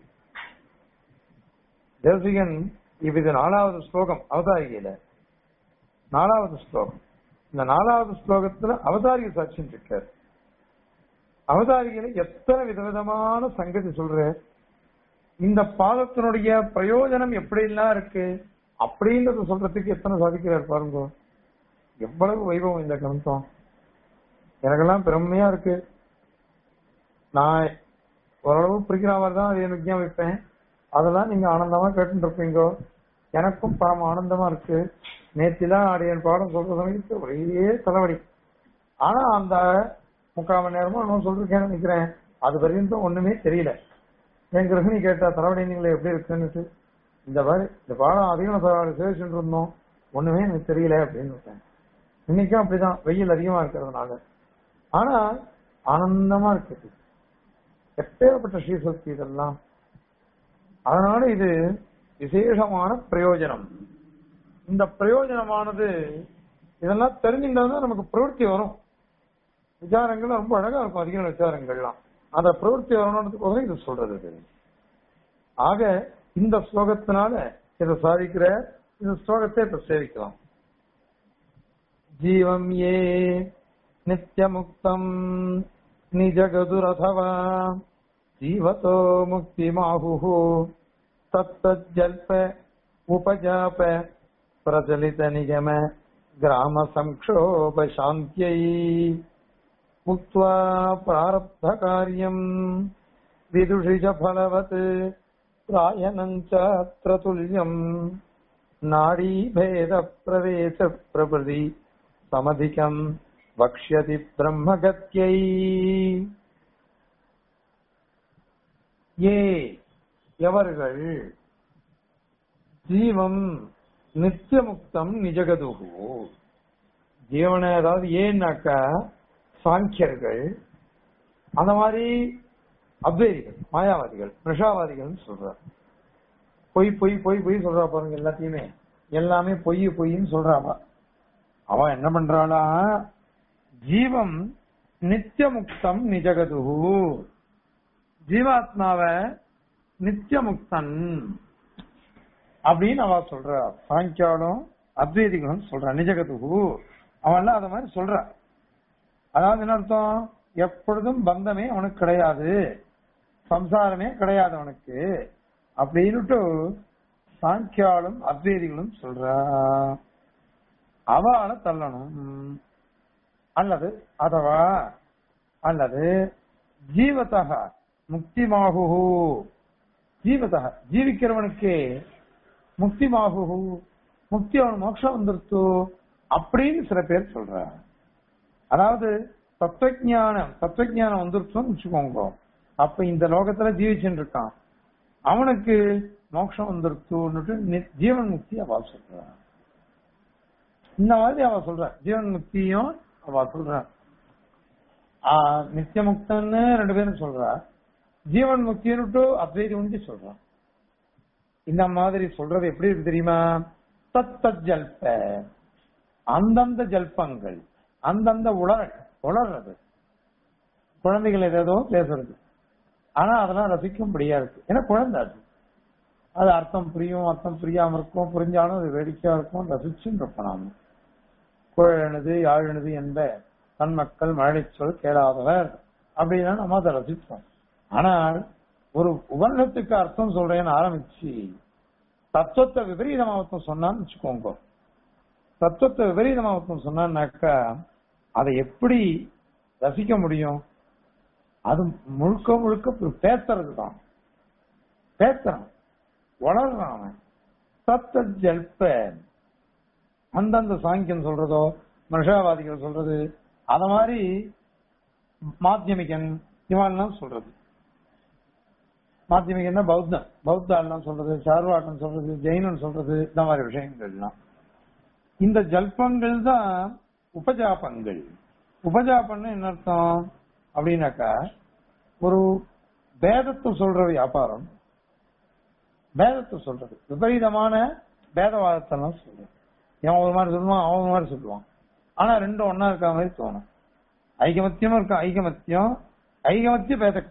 தேசிகன் இது நாலாவது ஸ்லோகம் அவதாரிகையில நாலாவது ஸ்லோகம் இந்த நாலாவது ஸ்லோகத்துல அவதாரிக சாட்சியம் இருக்கார் அவதாரிகையில எத்தனை விதவிதமான சங்கதி சொல்ற இந்த பாதத்தினுடைய பிரயோஜனம் எப்படி எல்லாம் இருக்கு அப்படின்றத சொல்றதுக்கு எத்தனை சாதிக்கிறார் பாருங்க எவ்வளவு வைபவம் இந்த கிரந்தம் எனக்கெல்லாம் பெருமையா இருக்கு நான் ஓரளவு பிடிக்கிற மாதிரி தான் அது எனக்கு வைப்பேன் அதெல்லாம் நீங்க ஆனந்தமா கேட்டு இருப்பீங்க எனக்கும் பரம ஆனந்தமா இருக்கு நேத்திலாம் ஆடியன் பாடம் சொல்ற சமயத்து ஒரே தலைவலி ஆனா அந்த முக்கால் மணி நேரமா நான் சொல்லிருக்கேன்னு நினைக்கிறேன் அது வரையும் ஒண்ணுமே தெரியல என் கிரகிணி கேட்டா தலைவலி நீங்களே எப்படி இருக்குன்னு இந்த மாதிரி இந்த பாடம் அதிகம் சேவிச்சுட்டு இருந்தோம் ஒண்ணுமே எனக்கு தெரியல அப்படின்னு விட்டேன் இன்னைக்கும் அப்படிதான் வெயில் அதிகமா இருக்கிறதுனால ஆனா ஆனந்தமா இருக்குது எப்பேற்பட்ட ஸ்ரீசக்தி இதெல்லாம் அதனால இது விசேஷமான பிரயோஜனம் இந்த பிரயோஜனமானது இதெல்லாம் தெரிஞ்சுக்கிட்டா நமக்கு பிரவൃத்தி வரும் விசாரங்கள் ரொம்ப அழகா இருக்கும் அதிக விசாரங்கள்லாம் அந்த பிரவൃத்தி வரணுன்றதுக்கோசரம் இது சொல்றது இது. ஆக இந்த ஸ்லோகத்தினால இதை சாதிக்கிற இந்த ஸ்லோகத்தை இப்ப சேவிக்கலாம் ஜீவம் ஏ நித்யமுக்தம் நிஜகதுரதவா ஜீவதோ முக்திமாஹுः தத்தஜல்ப உபஜாப பிரச்சலித நிகம கிராம சம்க்ஷோப சாந்தியை முக்த்வா பிராரப்த காரியம் விதுஷிஜ பலவத் பிராயணஞ்ச துல்லியம் நாடி பேத பிரவேச பிரபதி சமதிகம் வக்ஷ்யதி பிரம்மகத்யை ஏ எவர்கள் ஜீவம் நித்தியமுக்தம் நிஜகதுகு ஜீவனை அதாவது ஏன்னாக்கா சாங்கியர்கள் அந்த மாதிரி அத்வைதிகள் மாயாவாதிகள் பிரஷாவாதிகள் சொல்றார் பொய் பொய் பொய் பொய் சொல்றா பாருங்க எல்லாத்தையுமே எல்லாமே பொய் பொய்ன்னு சொல்றாவா அவ என்ன பண்றாளா ஜீவம் நித்தியமுக்தம் நிஜகதுகு ஜீவாத்மாவ நித்தியமுக்தன் அப்படின்னு அவ சொல்றா சாங்கியாலும் அத்வைதிகளும் சொல்றா நிஜகதுகு அவன்லாம் அத மாதிரி சொல்றா அதாவது என்ன அர்த்தம் எப்பொழுதும் பந்தமே அவனுக்கு கிடையாது சம்சாரமே கிடையாது அவனுக்கு அப்படின்னுட்டு சாங்கியாலும் அத்வைதிகளும் சொல்றா அவளை தள்ளணும் ம். அல்லது அதவா அல்லது ஜீவதக முக்திமாகு ஜீவதக ஜீவிக்கிறவனுக்கே முக்திமாகு முக்தி அவன் மோட்சம் வந்துருத்து அப்படின்னு சில பேர் சொல்றாங்க அதாவது தத்துவஞானம் தத்துவஞானம் வந்துருச்சுன்னு வச்சுக்கோங்க அப்ப இந்த லோகத்துல ஜீவிச்சுட்டு இருக்கான் அவனுக்கு மோட்சம் வந்துருத்துன்னுட்டு நி- ஜீவன் முக்தி அவ சொல்றான் இந்த மாதிரி அவ சொல்ற ஜீவன் முக்தியும் அவ சொல்ற ஆஹ் நித்திய முக்தன்னு ரெண்டு பேரும் சொல்றா ஜீவன் முக்தின்னுட்டு அத்வைதி உண்டி சொல்றான் இந்த மாதிரி சொல்றது எப்படி இருக்கு தெரியுமா தத்த ஜல்ப அந்தந்த ஜல்பங்கள் அந்தந்த உளறல் உளறது குழந்தைகள் ஏதேதோ பேசுறது ஆனா அதெல்லாம் ரசிக்க முடியாது ஏன்னா குழந்தை அது அது அர்த்தம் புரியும் அர்த்தம் புரியாம இருக்கும் புரிஞ்சாலும் அது வேடிக்கையா இருக்கும் ரசிச்சுன்னு இருப்போம் நாம குழலனது யாழினது என்ப தன் மக்கள் மழை சொல் கேளாதவர் அப்படின்னா நம்ம அதை ரசிப்போம் ஆனால் ஒரு உபநிடத்துக்கு அர்த்தம் சொல்றேன்னு ஆரம்பிச்சு தத்துவத்தை விபரீதமா ஒருத்தன் சொன்னான்னு வச்சுக்கோங்க தத்துவத்தை விபரீதமா ஒருத்தன் சொன்னான்னாக்கா அதை எப்படி ரசிக்க முடியும் அது முழுக்க முழுக்க பேசுறது தான் பேசுறான் வளர்றான் அவன் தத்த ஜல்ப அந்தந்த சாங்கியம் சொல்றதோ மனுஷாவாதிகள் சொல்றது அத மாதிரி மாத்தியமிகன் இவன்லாம் சொல்றது மாத்தியமிகன்னா பௌத்தம் பௌத்தாலாம் சொல்றது சார்வாட்டம் சொல்றது ஜெயினன் சொல்றது இந்த மாதிரி விஷயங்கள்லாம் இந்த ஜல்பங்கள் தான் உபஜாபங்கள் உபஜாபம்னு என்ன அர்த்தம் அப்படின்னாக்கா ஒரு வேதத்தை சொல்ற வியாபாரம் வேதத்தை சொல்றது விபரீதமான வேதவாதத்தெல்லாம் சொல்றது இவன் ஒரு மாதிரி சொல்லுவான் அவன் ஒரு மாதிரி சொல்லுவான் ஆனா ரெண்டும் ஒன்னா இருக்க மாதிரி தோணும் ஐகமத்தியமும் இருக்கும் ஐகமத்தியம் ஐகமத்திய வேத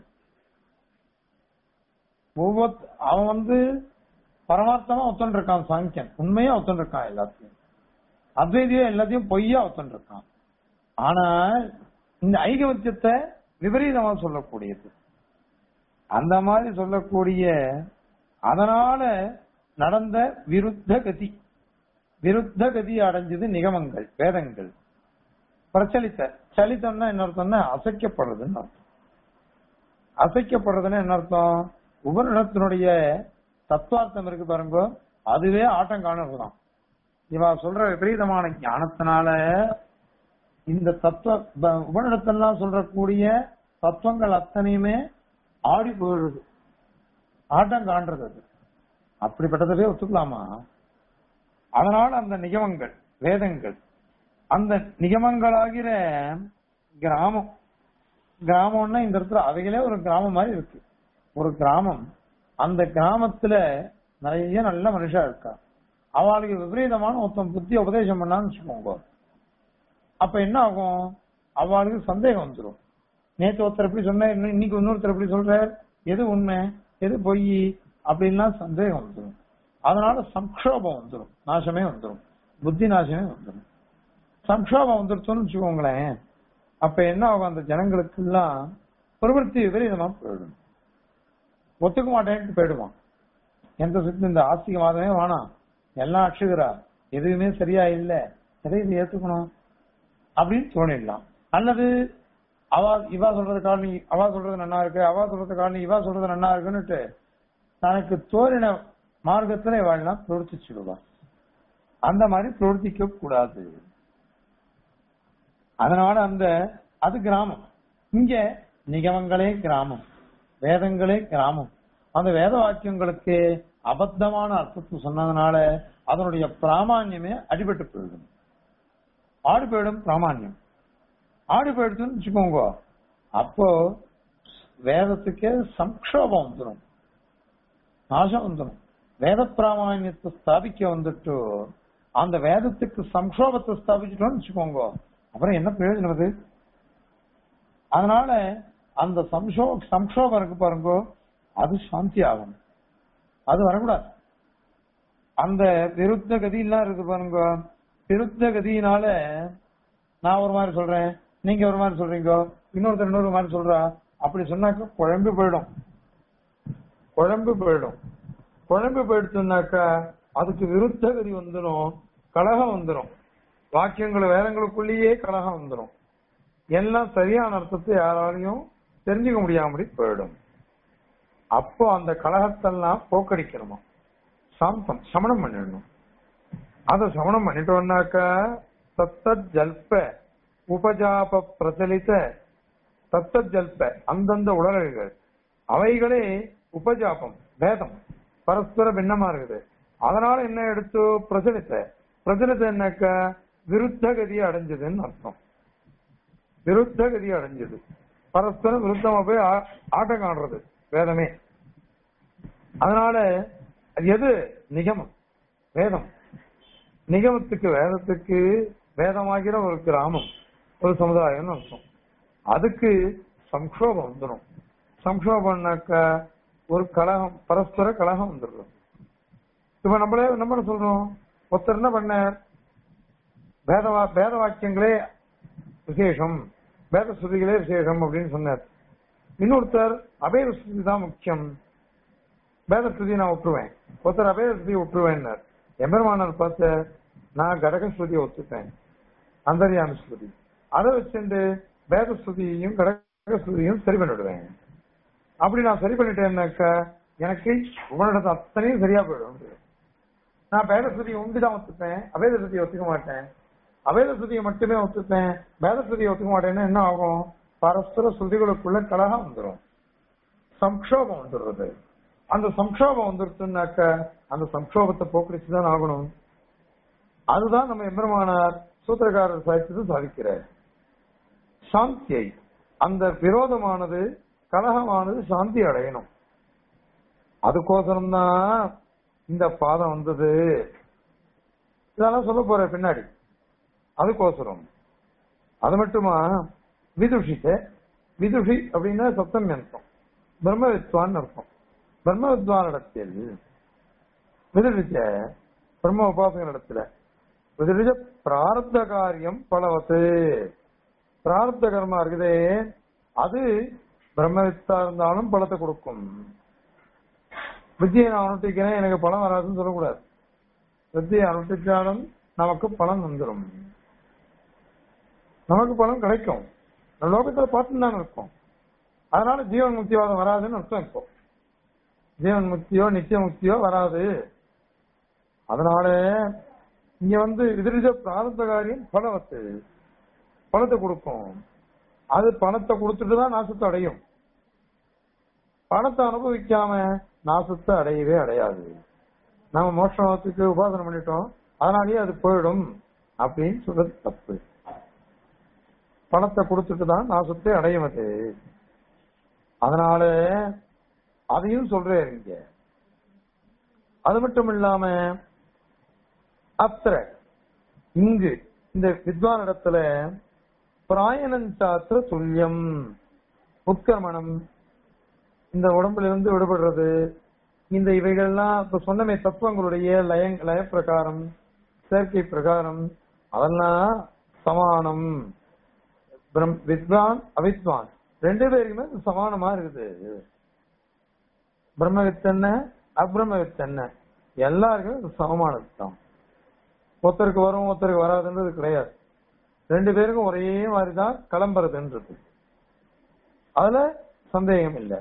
ஒவ்வொரு அவன் வந்து பரமார்த்தமா ஒத்தன் இருக்கான் சாங்கியன் உண்மையா ஒத்தன் இருக்கான் எல்லாத்தையும் அத்வைதியா எல்லாத்தையும் பொய்யா ஒத்தன் இருக்கான் ஆனா இந்த ஐகமத்தியத்தை விபரீதமா சொல்லக்கூடியது அந்த மாதிரி சொல்லக்கூடிய அதனால நடந்த விருத்த கதி விருத்த கதி அடைஞ்சது நிகமங்கள் வேதங்கள் பிரச்சலித்த சலித்தம்னா என்ன அர்த்தம்னா அசைக்கப்படுறதுன்னு அர்த்தம் அசைக்கப்படுறதுன்னா என்ன அர்த்தம் உபநிடத்தினுடைய தத்துவார்த்தம் இருக்கு பாருங்க அதுவே ஆட்டம் காணுறதுதான் இவா சொல்ற விபரீதமான ஞானத்தினால இந்த தத்துவ ப- உபநிடத்தெல்லாம் சொல்றக்கூடிய தத்துவங்கள் அத்தனையுமே ஆடி போயிடுது ஆட்டம் காண்றது அது அப்படிப்பட்டதவே ஒத்துக்கலாமா அதனால அந்த நிகமங்கள் வேதங்கள் அந்த நிகமங்களாகிற கிராமம் கிராமம்னா இந்த இடத்துல அவைகளே ஒரு கிராமம் மாதிரி இருக்கு ஒரு கிராமம் அந்த கிராமத்துல நிறைய நல்ல மனுஷா இருக்கா அவளுக்கு விபரீதமான ஒருத்தன் புத்தி உபதேசம் பண்ணான்னு வச்சுக்கோங்க அப்ப என்ன ஆகும் அவளுக்கு சந்தேகம் வந்துடும் நேத்து ஒருத்தர் எப்படி சொன்ன இன்னைக்கு இன்னொருத்தர் எப்படி சொல்ற எது உண்மை எது பொய் அப்படின்லாம் சந்தேகம் வந்துடும் அதனால சம்க்ஷோபம் வந்துடும் நாசமே வந்துடும் புத்தி நாசமே வந்துடும் சம்க்ஷோபம் வந்துருச்சோன்னு வச்சுக்கோங்களேன் அப்ப என்ன ஆகும் அந்த ஜனங்களுக்கு எல்லாம் பிரவருத்தி விபரீதமா போயிடும் ஒத்துக்க மாட்டேன்ட்டு போயிடுவான் எந்த சுத்தி இந்த ஆஸ்திகவாதமே வேணாம் எல்லாம் அக்ஷுகிறா எதுவுமே சரியா இல்ல எதை இது ஏத்துக்கணும் அப்படின்னு தோணிடலாம் அல்லது அவா இவா சொல்றது காரணி அவா சொல்றது நன்னா இருக்கு அவா சொல்றது காரணி இவா சொல்றது நன்னா இருக்குன்னுட்டு தனக்கு தோறின மார்க்கத்துல இவாள்லாம் பிரவர்த்திச்சுடுவா அந்த மாதிரி பிரவர்த்திக்க கூடாது அதனால அந்த அது கிராமம் இங்க நிகமங்களே கிராமம் வேதங்களே கிராமம் அந்த வேத வாக்கியங்களுக்கு அபத்தமான அர்த்தத்தை சொன்னதுனால அதனுடைய பிராமான்யமே அடிபட்டு போயிடும் ஆடு போயிடும் பிராமான்யம் ஆடு போயிடுச்சுன்னு வச்சுக்கோங்க அப்போ வேதத்துக்கே சம்க்ஷோபம் வந்துடும் நாசம் வந்துடும் வேத பிராமான்யத்தை ஸ்தாபிக்க வந்துட்டு அந்த வேதத்துக்கு சம்க்ஷோபத்தை ஸ்தாபிச்சிட்டோம்னு வச்சுக்கோங்க அப்புறம் என்ன பிரயோஜனம் அது அதனால அந்த சம்ஷோ சம்ஷோபம் இருக்கு பாருங்க அது சாந்தி ஆகும் அது வரக்கூடாது அந்த விருத்த கதியெல்லாம் இருக்கு பாருங்க விருத்த கதியினால நான் ஒரு மாதிரி சொல்றேன் நீங்க ஒரு மாதிரி சொல்றீங்க இன்னொருத்தர் இன்னொரு மாதிரி சொல்றா அப்படி சொன்னாக்க குழம்பு போயிடும் குழம்பு போயிடும் குழம்பு போயிடுச்சுனாக்கா அதுக்கு விருத்த கதி வந்துடும் கலகம் வந்துடும் வாக்கியங்கள் வேதங்களுக்குள்ளேயே கலகம் வந்துடும் எல்லாம் சரியான அர்த்தத்தை யாராலையும் தெரிஞ்சுக்க முடியாமடி போயிடும் அப்போ அந்த கலகத்தெல்லாம் போக்கடிக்கணுமா சாந்தம் சமணம் பண்ணிடணும் அத சமணம் பண்ணிட்டோம்னாக்கா தத்தத் ஜல்ப உபஜாப பிரச்சலித்த தத்தத் ஜல்ப அந்தந்த உடல்கள் அவைகளே உபஜாபம் பேதம் பரஸ்பர பின்னமா இருக்குது அதனால என்ன எடுத்து பிரச்சலித்த பிரச்சலித்த என்னக்க விருத்த கதியை அடைஞ்சதுன்னு அர்த்தம் விருத்த கதியை அடைஞ்சது பரஸ்பரம் விருத்தமா போய் ஆ- ஆட்டம் காணுறது வேதமே அதனால அது எது நிகமம் வேதம் நிகமத்துக்கு வேதத்துக்கு வேதமாகிற ஒரு கிராமம் ஒரு சமுதாயம்னு அர்த்தம் அதுக்கு சம்ஷோபம் வந்துடும் சம்ஷோபம்னாக்க ஒரு கலகம் பரஸ்பர கலகம் வந்துடும் இப்ப நம்மளே நம்ம என்ன சொல்றோம் ஒருத்தர் என்ன பண்ணார் வேத வா- வேத வாக்கியங்களே விசேஷம் வேத ஸ்ருதிகளே விசேஷம் அப்படின்னு சொன்னார் இன்னொருத்தர் அபேத ஸ்ருதி தான் முக்கியம் வேத ஸ்ருதி நான் விட்டுருவேன் ஒருத்தர் அபேத ஸ்ருதி விட்டுருவேன்னார் எம்பெருமானார் பார்த்த நான் கடக ஸ்ருதியை ஒத்துப்பேன் அந்தரியாமி ஸ்ருதி அதை வச்சுட்டு வேத ஸ்ருதியையும் கடக ஸ்ருதியும் சரி பண்ணிவிடுவேன் அப்படி நான் சரி பண்ணிட்டேன்னாக்கா எனக்கு உங்களோட அத்தனையும் சரியா போயிடும் நான் வேத ஸ்ருதியை உண்டு தான் ஒத்துப்பேன் அபேத ஸ்ருதியை ஒத்துக்க மாட்டேன் அபேத ஸ்ருதியை மட்டுமே ஒத்துப்பேன் வேத ஸ்ருதியை ஒத்துக்க மாட்டேன்னா என்ன ஆகும் பரஸ்பர ஸ்ருதிகளுக்குள்ள கலகம் வந்துடும் சம்க்ஷோபம் வந்துடுறது அந்த சம்க்ஷோபம் வந்துருச்சுனாக்க அந்த சம்க்ஷோபத்தை போக்கடிச்சு தான் ஆகணும் அதுதான் நம்ம எம்பெருமானார் சூத்திரக்காரர் சாய்ச்சது சாதிக்கிறார் சாந்தியை அந்த விரோதமானது கலகமானது சாந்தி அடையணும் அதுக்கோசரம் தான் இந்த பாதம் வந்தது இதெல்லாம் சொல்ல போற பின்னாடி அதுக்கோசரம் அது மட்டுமா விதுஷித்த விதுஷி அப்படின்னா சப்தம் அர்த்தம் பிரம்ம வித்வான் அர்த்தம் பிரம்ம வித்வான் இடத்தில் விதுஷிச்ச பிரம்ம உபாசகன் இடத்துல விதுஷிச்ச பிராரப்த காரியம் பலவத்து பிராரப்த கர்மா இருக்குதே அது பிரம்மவித்தா இருந்தாலும் பலத்தை கொடுக்கும் வித்தியை நான் அனுஷ்டிக்கிறேன் எனக்கு பலம் வராதுன்னு சொல்லக்கூடாது வித்தியை அனுஷ்டிச்சாலும் நமக்கு பலன் வந்துடும் நமக்கு பலன் கிடைக்கும் நம்ம லோகத்துல பார்த்து தானே இருக்கும் அதனால ஜீவன் முக்திவாதம் வராதுன்னு அர்த்தம் இப்போ ஜீவன் முக்தியோ நித்திய முக்தியோ வராது அதனால இங்க வந்து எதிரிஜ பிராரத்த காரியம் பலவத்து பணத்தை கொடுக்கும் அது பணத்தை கொடுத்துட்டு தான் நாசத்தை அடையும் பணத்தை அனுபவிக்காம நாசத்தை அடையவே அடையாது நம்ம மோட்சத்துக்கு உபாசனம் பண்ணிட்டோம் அதனாலேயே அது போயிடும் அப்படின்னு சொல்றது தப்பு பணத்தை கொடுத்துட்டு தான் நாசத்தை அடையும் அது அதனால அதையும் சொல்றேன் இங்க அது மட்டும் இல்லாம அத்திர இங்கு இந்த வித்வான் இடத்துல பிராயணஞ்சாத்திர துல்லியம் உட்கர்மணம் இந்த உடம்புல இருந்து விடுபடுறது இந்த இவைகள்லாம் இப்ப சொன்னமே தத்துவங்களுடைய லய லய பிரகாரம் செயற்கை பிரகாரம் அதெல்லாம் சமானம் பிரம்- வித்வான் அவித்வான் ரெண்டு பேருக்குமே இது சமானமா இருக்குது பிரம்மவித் என்ன அப்ரம்மவித் என்ன எல்லாருக்குமே இது சமமானது தான் ஒருத்தருக்கு வரும் ஒருத்தருக்கு வராதுன்றது கிடையாது ரெண்டு பேருக்கும் ஒரே மாதிரி தான் கிளம்புறதுன்றது அதுல சந்தேகம் இல்லை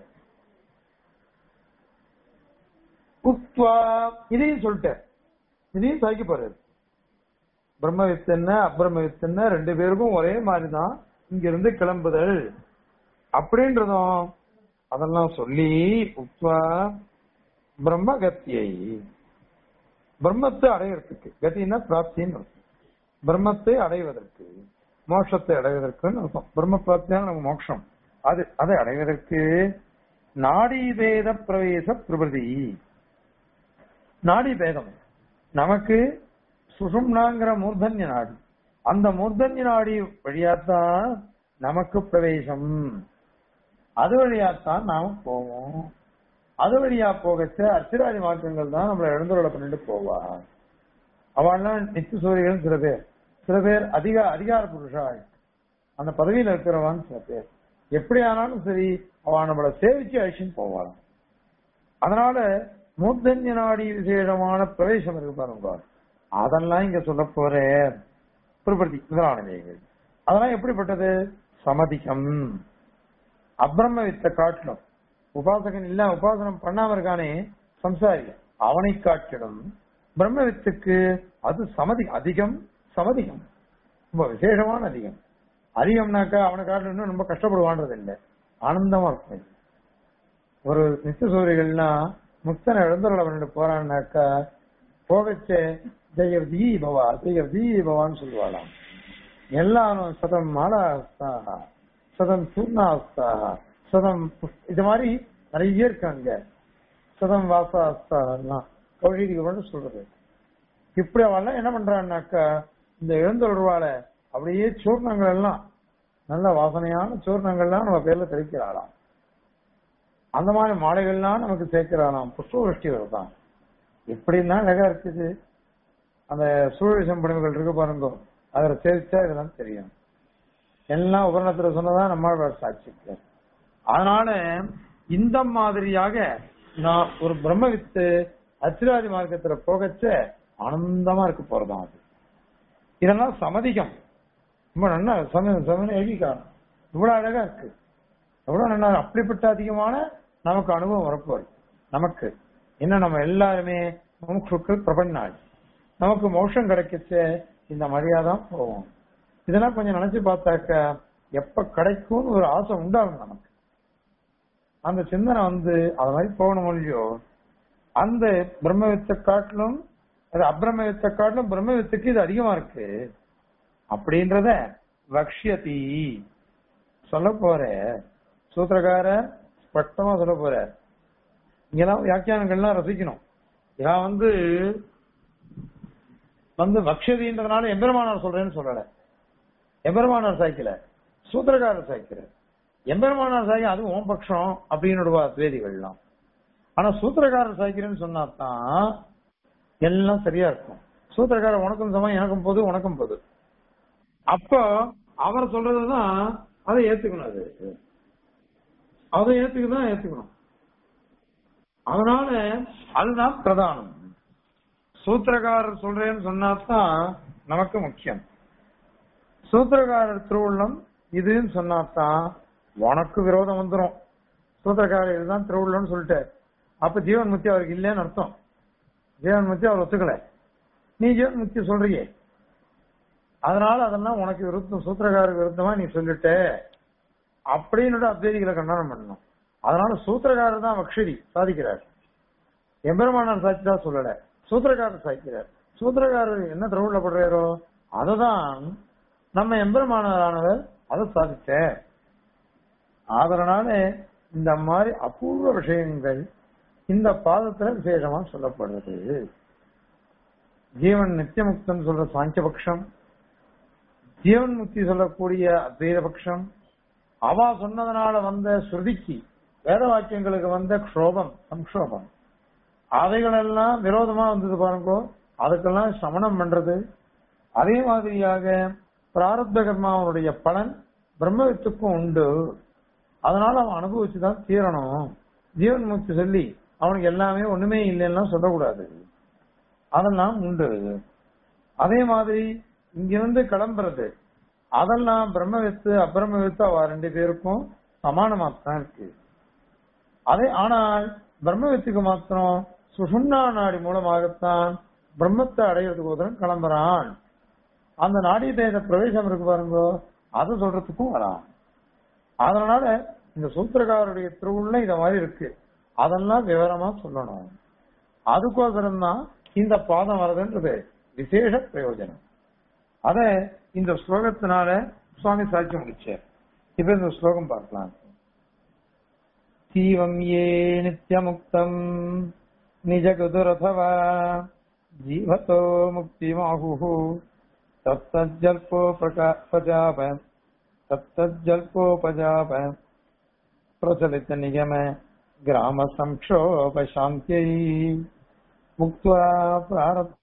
உக்வா இதையும் சொல்லிட்டேன் இதையும் சாய்க்க போறாரு பிரம்மவித் என்ன அப்ரம்மவித் என்ன ரெண்டு பேருக்கும் ஒரே மாதிரி தான் இங்க இருந்து கிளம்புதல் அப்படின்றதும் அதெல்லாம் சொல்லி உக்வா பிரம்ம கத்தியை பிரம்மத்தை அடையறதுக்கு கத்தின்னா பிராப்தின்னு அர்த்தம். பிரம்மத்தை அடைவதற்கு மோட்சத்தை அடைவதற்குன்னு அர்த்தம் பிரம்ம பிராப்தியான நம்ம மோட்சம் அது அதை அடைவதற்கு நாடி வேத பிரவேச பிரபதி நாடி பேதம் நமக்கு சுஷும்னாங்கிற மூர்தன்ய நாடி அந்த மூர்தன்ய நாடி வழியாத்தான் நமக்கு பிரவேசம் அது வழியாத்தான் நாம போவோம் அது வழியா போகச்ச அர்ச்சிராதி மாற்றங்கள் தான் நம்மளை எழுந்துருளை பண்ணிட்டு போவா அவள்லாம் நித்திய சூரியர்கள் சில பேர் சில பேர் அதிக அதிகார புருஷா அந்த பதவியில இருக்கிறவான்னு சில பேர் எப்படி ஆனாலும் சரி அவன் நம்மளை சேவிச்சு அழிச்சுன்னு போவாளாம் அதனால மூர்தன்ய நாடி விசேஷமான பிரவேசம் இருக்கு பாருங்க அதெல்லாம் இங்க சொல்ல போறேன் பிரபதி முதலானவைகள் அதெல்லாம் எப்படிப்பட்டது சமதிகம் அப்ரம்ம வித்த காட்டிலும் உபாசகன் இல்ல உபாசனம் பண்ணாம இருக்கானே சம்சாரி அவனை காட்டிலும் பிரம்ம வித்துக்கு அது சமதி அதிகம் சமதிகம் ரொம்ப விசேஷமான அதிகம் அதிகம்னாக்கா அவனை காட்டிலும் இன்னும் ரொம்ப கஷ்டப்படுவான்றது இல்லை ஆனந்தமா இருக்கும் இது. ஒரு நித்திய சூரியர்கள்னா முக்தனை எழுந்தருள பண்ணிட்டு போறான்னாக்கா போகச்சே ஜெயர் தீ பவா ஜெயர் தீ பவான்னு சொல்லுவாளாம் எல்லாரும் சதம் மாலாஸ்தாக சதம் சூர்ணாஸ்தாக சதம் புஷ்- இது மாதிரி நிறைய இருக்காங்க சதம் வாசாஸ்தாகலாம் கௌஷிதிகம்னு சொல்றது இப்படி அவெல்லாம் என்ன பண்றான்னாக்கா இந்த எழுந்தொருவாள அப்படியே சூர்ணங்கள் எல்லாம் நல்ல வாசனையான சூர்ணங்கள்லாம் நம்ம பேர்ல தெளிக்கிறாளாம் அந்த மாதிரி மாலைகள்லாம் நமக்கு சேர்க்கிறானாம் புஷ்பவருஷ்டி தான் எப்படின்னா அழகா இருக்குது அந்த சூழலிசம் படங்கள் இருக்கு பாருங்க அதில் சேர்த்தா இதெல்லாம் தெரியும் எல்லாம் உபரணத்துல சொன்னதா நம்மளோட சாட்சிக்கு அதனால இந்த மாதிரியாக நான் ஒரு பிரம்ம வித்து அச்சிராதி மார்க்கத்துல போகச்ச ஆனந்தமா இருக்கு போறதாம் அது இதெல்லாம் சமதிகம் ரொம்ப நல்லா சம சமன எழுதிக்காணும் இவ்வளவு அழகா இருக்கு எவ்வளவு நல்லா அப்படிப்பட்ட அதிகமான நமக்கு அனுபவம் வரப்போகுது நமக்கு என்ன நம்ம எல்லாருமே முமுட்சுக்கள் பிரபன்னாள் நமக்கு மோஷம் கிடைக்கச்ச இந்த மரியாதான் போவோம் இதெல்லாம் கொஞ்சம் நினைச்சு பார்த்தாக்க எப்ப கிடைக்கும்னு ஒரு ஆசை உண்டாகும் நமக்கு அந்த சிந்தனை வந்து அது மாதிரி போகணும் இல்லையோ அந்த பிரம்ம வித்தை காட்டிலும் அது அப்பிரம வித்தை காட்டிலும் பிரம்ம வித்துக்கு இது அதிகமா இருக்கு அப்படின்றத வக்ஷியதி சொல்ல போற சூத்திரக்கார ஸ்பஷ்டமா சொல்ல போற இங்கெல்லாம் வியாக்கியானங்கள்லாம் ரசிக்கணும் இவன் வந்து வந்து வக்ஷதின்றதுனால எம்பெருமானார் சொல்றேன்னு சொல்லல எம்பெருமானார் சாய்க்கல சூத்திரக்காரர் சாய்க்கிற எம்பெருமானார் சாய்க்க அது ஓம் பட்சம் அப்படின்னு வேதிகள்லாம் ஆனா சூத்திரக்காரர் சாய்க்கிறேன்னு சொன்னா தான் எல்லாம் சரியா இருக்கும் சூத்திரக்காரர் உனக்கும் சமம் எனக்கும் போது உனக்கும் போது அப்போ அவர் சொல்றதுதான் அதை ஏத்துக்கணும் அது அதை ஏத்துக்கதான் ஏத்துக்கணும் அதனால அதுதான் பிரதானம் சூத்திரக்காரர் சொல்றேன்னு சொன்னாதான் நமக்கு முக்கியம் சூத்திரக்காரர் திருவுள்ளம் இதுன்னு சொன்னாதான் உனக்கு விரோதம் வந்துரும் சூத்திரக்காரர் இதுதான் திருவுள்ளம்னு சொல்லிட்டார் அப்ப ஜீவன் முக்தி அவருக்கு இல்லைன்னு அர்த்தம் ஜீவன் முக்தி அவர் ஒத்துக்கல நீ ஜீவன் முக்தி சொல்றியே அதனால அதெல்லாம் உனக்கு விருத்தம் சூத்திரக்காரருக்கு விருத்தமா நீ சொல்லிட்ட அப்படின்னு அத்வைதிகளை கண்டனம் பண்ணணும் அதனால சூத்திரக்காரர் தான் வக்ஷரி சாதிக்கிறார் எம்பெருமானார் சாட்சி தான் சொல்லல சூத்திரக்காரர் சாய்க்கிறார் சூத்திரக்காரர் என்ன திரவுள்ளப்படுறாரோ அததான் நம்ம எம்பெருமானாரானவர் அதை சாதிச்ச அதனால இந்த மாதிரி அபூர்வ விஷயங்கள் இந்த பாதத்துல விசேஷமா சொல்லப்படுறது ஜீவன் நித்தியமுக்தன் சொல்ற சாங்கியபக்ஷம் ஜீவன் முக்தி சொல்லக்கூடிய அத்வைத பட்சம் அவா சொன்னதுனால வந்த ஸ்ருதிக்கு வேத வாக்கியங்களுக்கு வந்த க்ஷோபம் சம்ஷோபம் அவைகளெல்லாம் விரோதமா வந்தது பாருங்கோ அதுக்கெல்லாம் சமணம் பண்றது அதே மாதிரியாக பிராரப்த கர்மாவனுடைய பலன் பிரம்மவித்துக்கும் உண்டு அதனால அவன் அனுபவிச்சுதான் தீரணும் ஜீவன் முக்தி சொல்லி அவனுக்கு எல்லாமே ஒண்ணுமே இல்லைன்னா சொல்லக்கூடாது அதெல்லாம் உண்டு அதே மாதிரி இங்கிருந்து கிளம்புறது அதெல்லாம் பிரம்மவித்து அப்பிரமவித்து அவ ரெண்டு பேருக்கும் சமானமா தான் இருக்கு அதே ஆனால் பிரம்மவித்துக்கு மாத்திரம் சுஷும்னா நாடி மூலமாகத்தான் பிரம்மத்தை அடையிறதுக்கு உதரம் கிளம்புறான் அந்த நாடி தேத பிரவேசம் இருக்கு பாருங்க அதை சொல்றதுக்கும் வரான் அதனால இந்த சூத்திரக்காரருடைய திருவுள்ள இத மாதிரி இருக்கு அதெல்லாம் விவரமா சொல்லணும் அதுக்கோசரம் தான் இந்த பாதம் வருதுன்றது விசேஷ பிரயோஜனம் அத இந்த ஸ்லோகத்தினால சுவாமி சாட்சி முடிச்சார் இப்ப இந்த ஸ்லோகம் பார்க்கலாம் தீவம் ஏ நித்யமுக்தம் நிஜகுதுரதவா ஜீவதோ முக்திமாஹு तत्तज्जल्पोपजाप तत्तज्जल्पोपजाप प्रचलित निगम ग्राम संक्षोभ शान्त्यै मुक्त्वा प्रारब्ध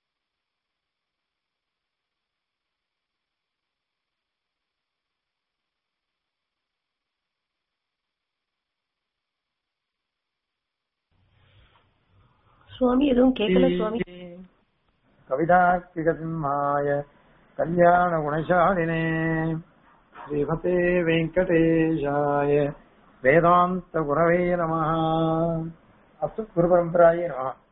சுவாமி எதுவும் கேட்கல சுவாமி கவிதாக்கிகசிம்மாய கல்யாண குணசாலினே ஸ்ரீமதே வெங்கடேஷாய வேதாந்த குரவே நம அஸ்து குரு பரம்பராயே நம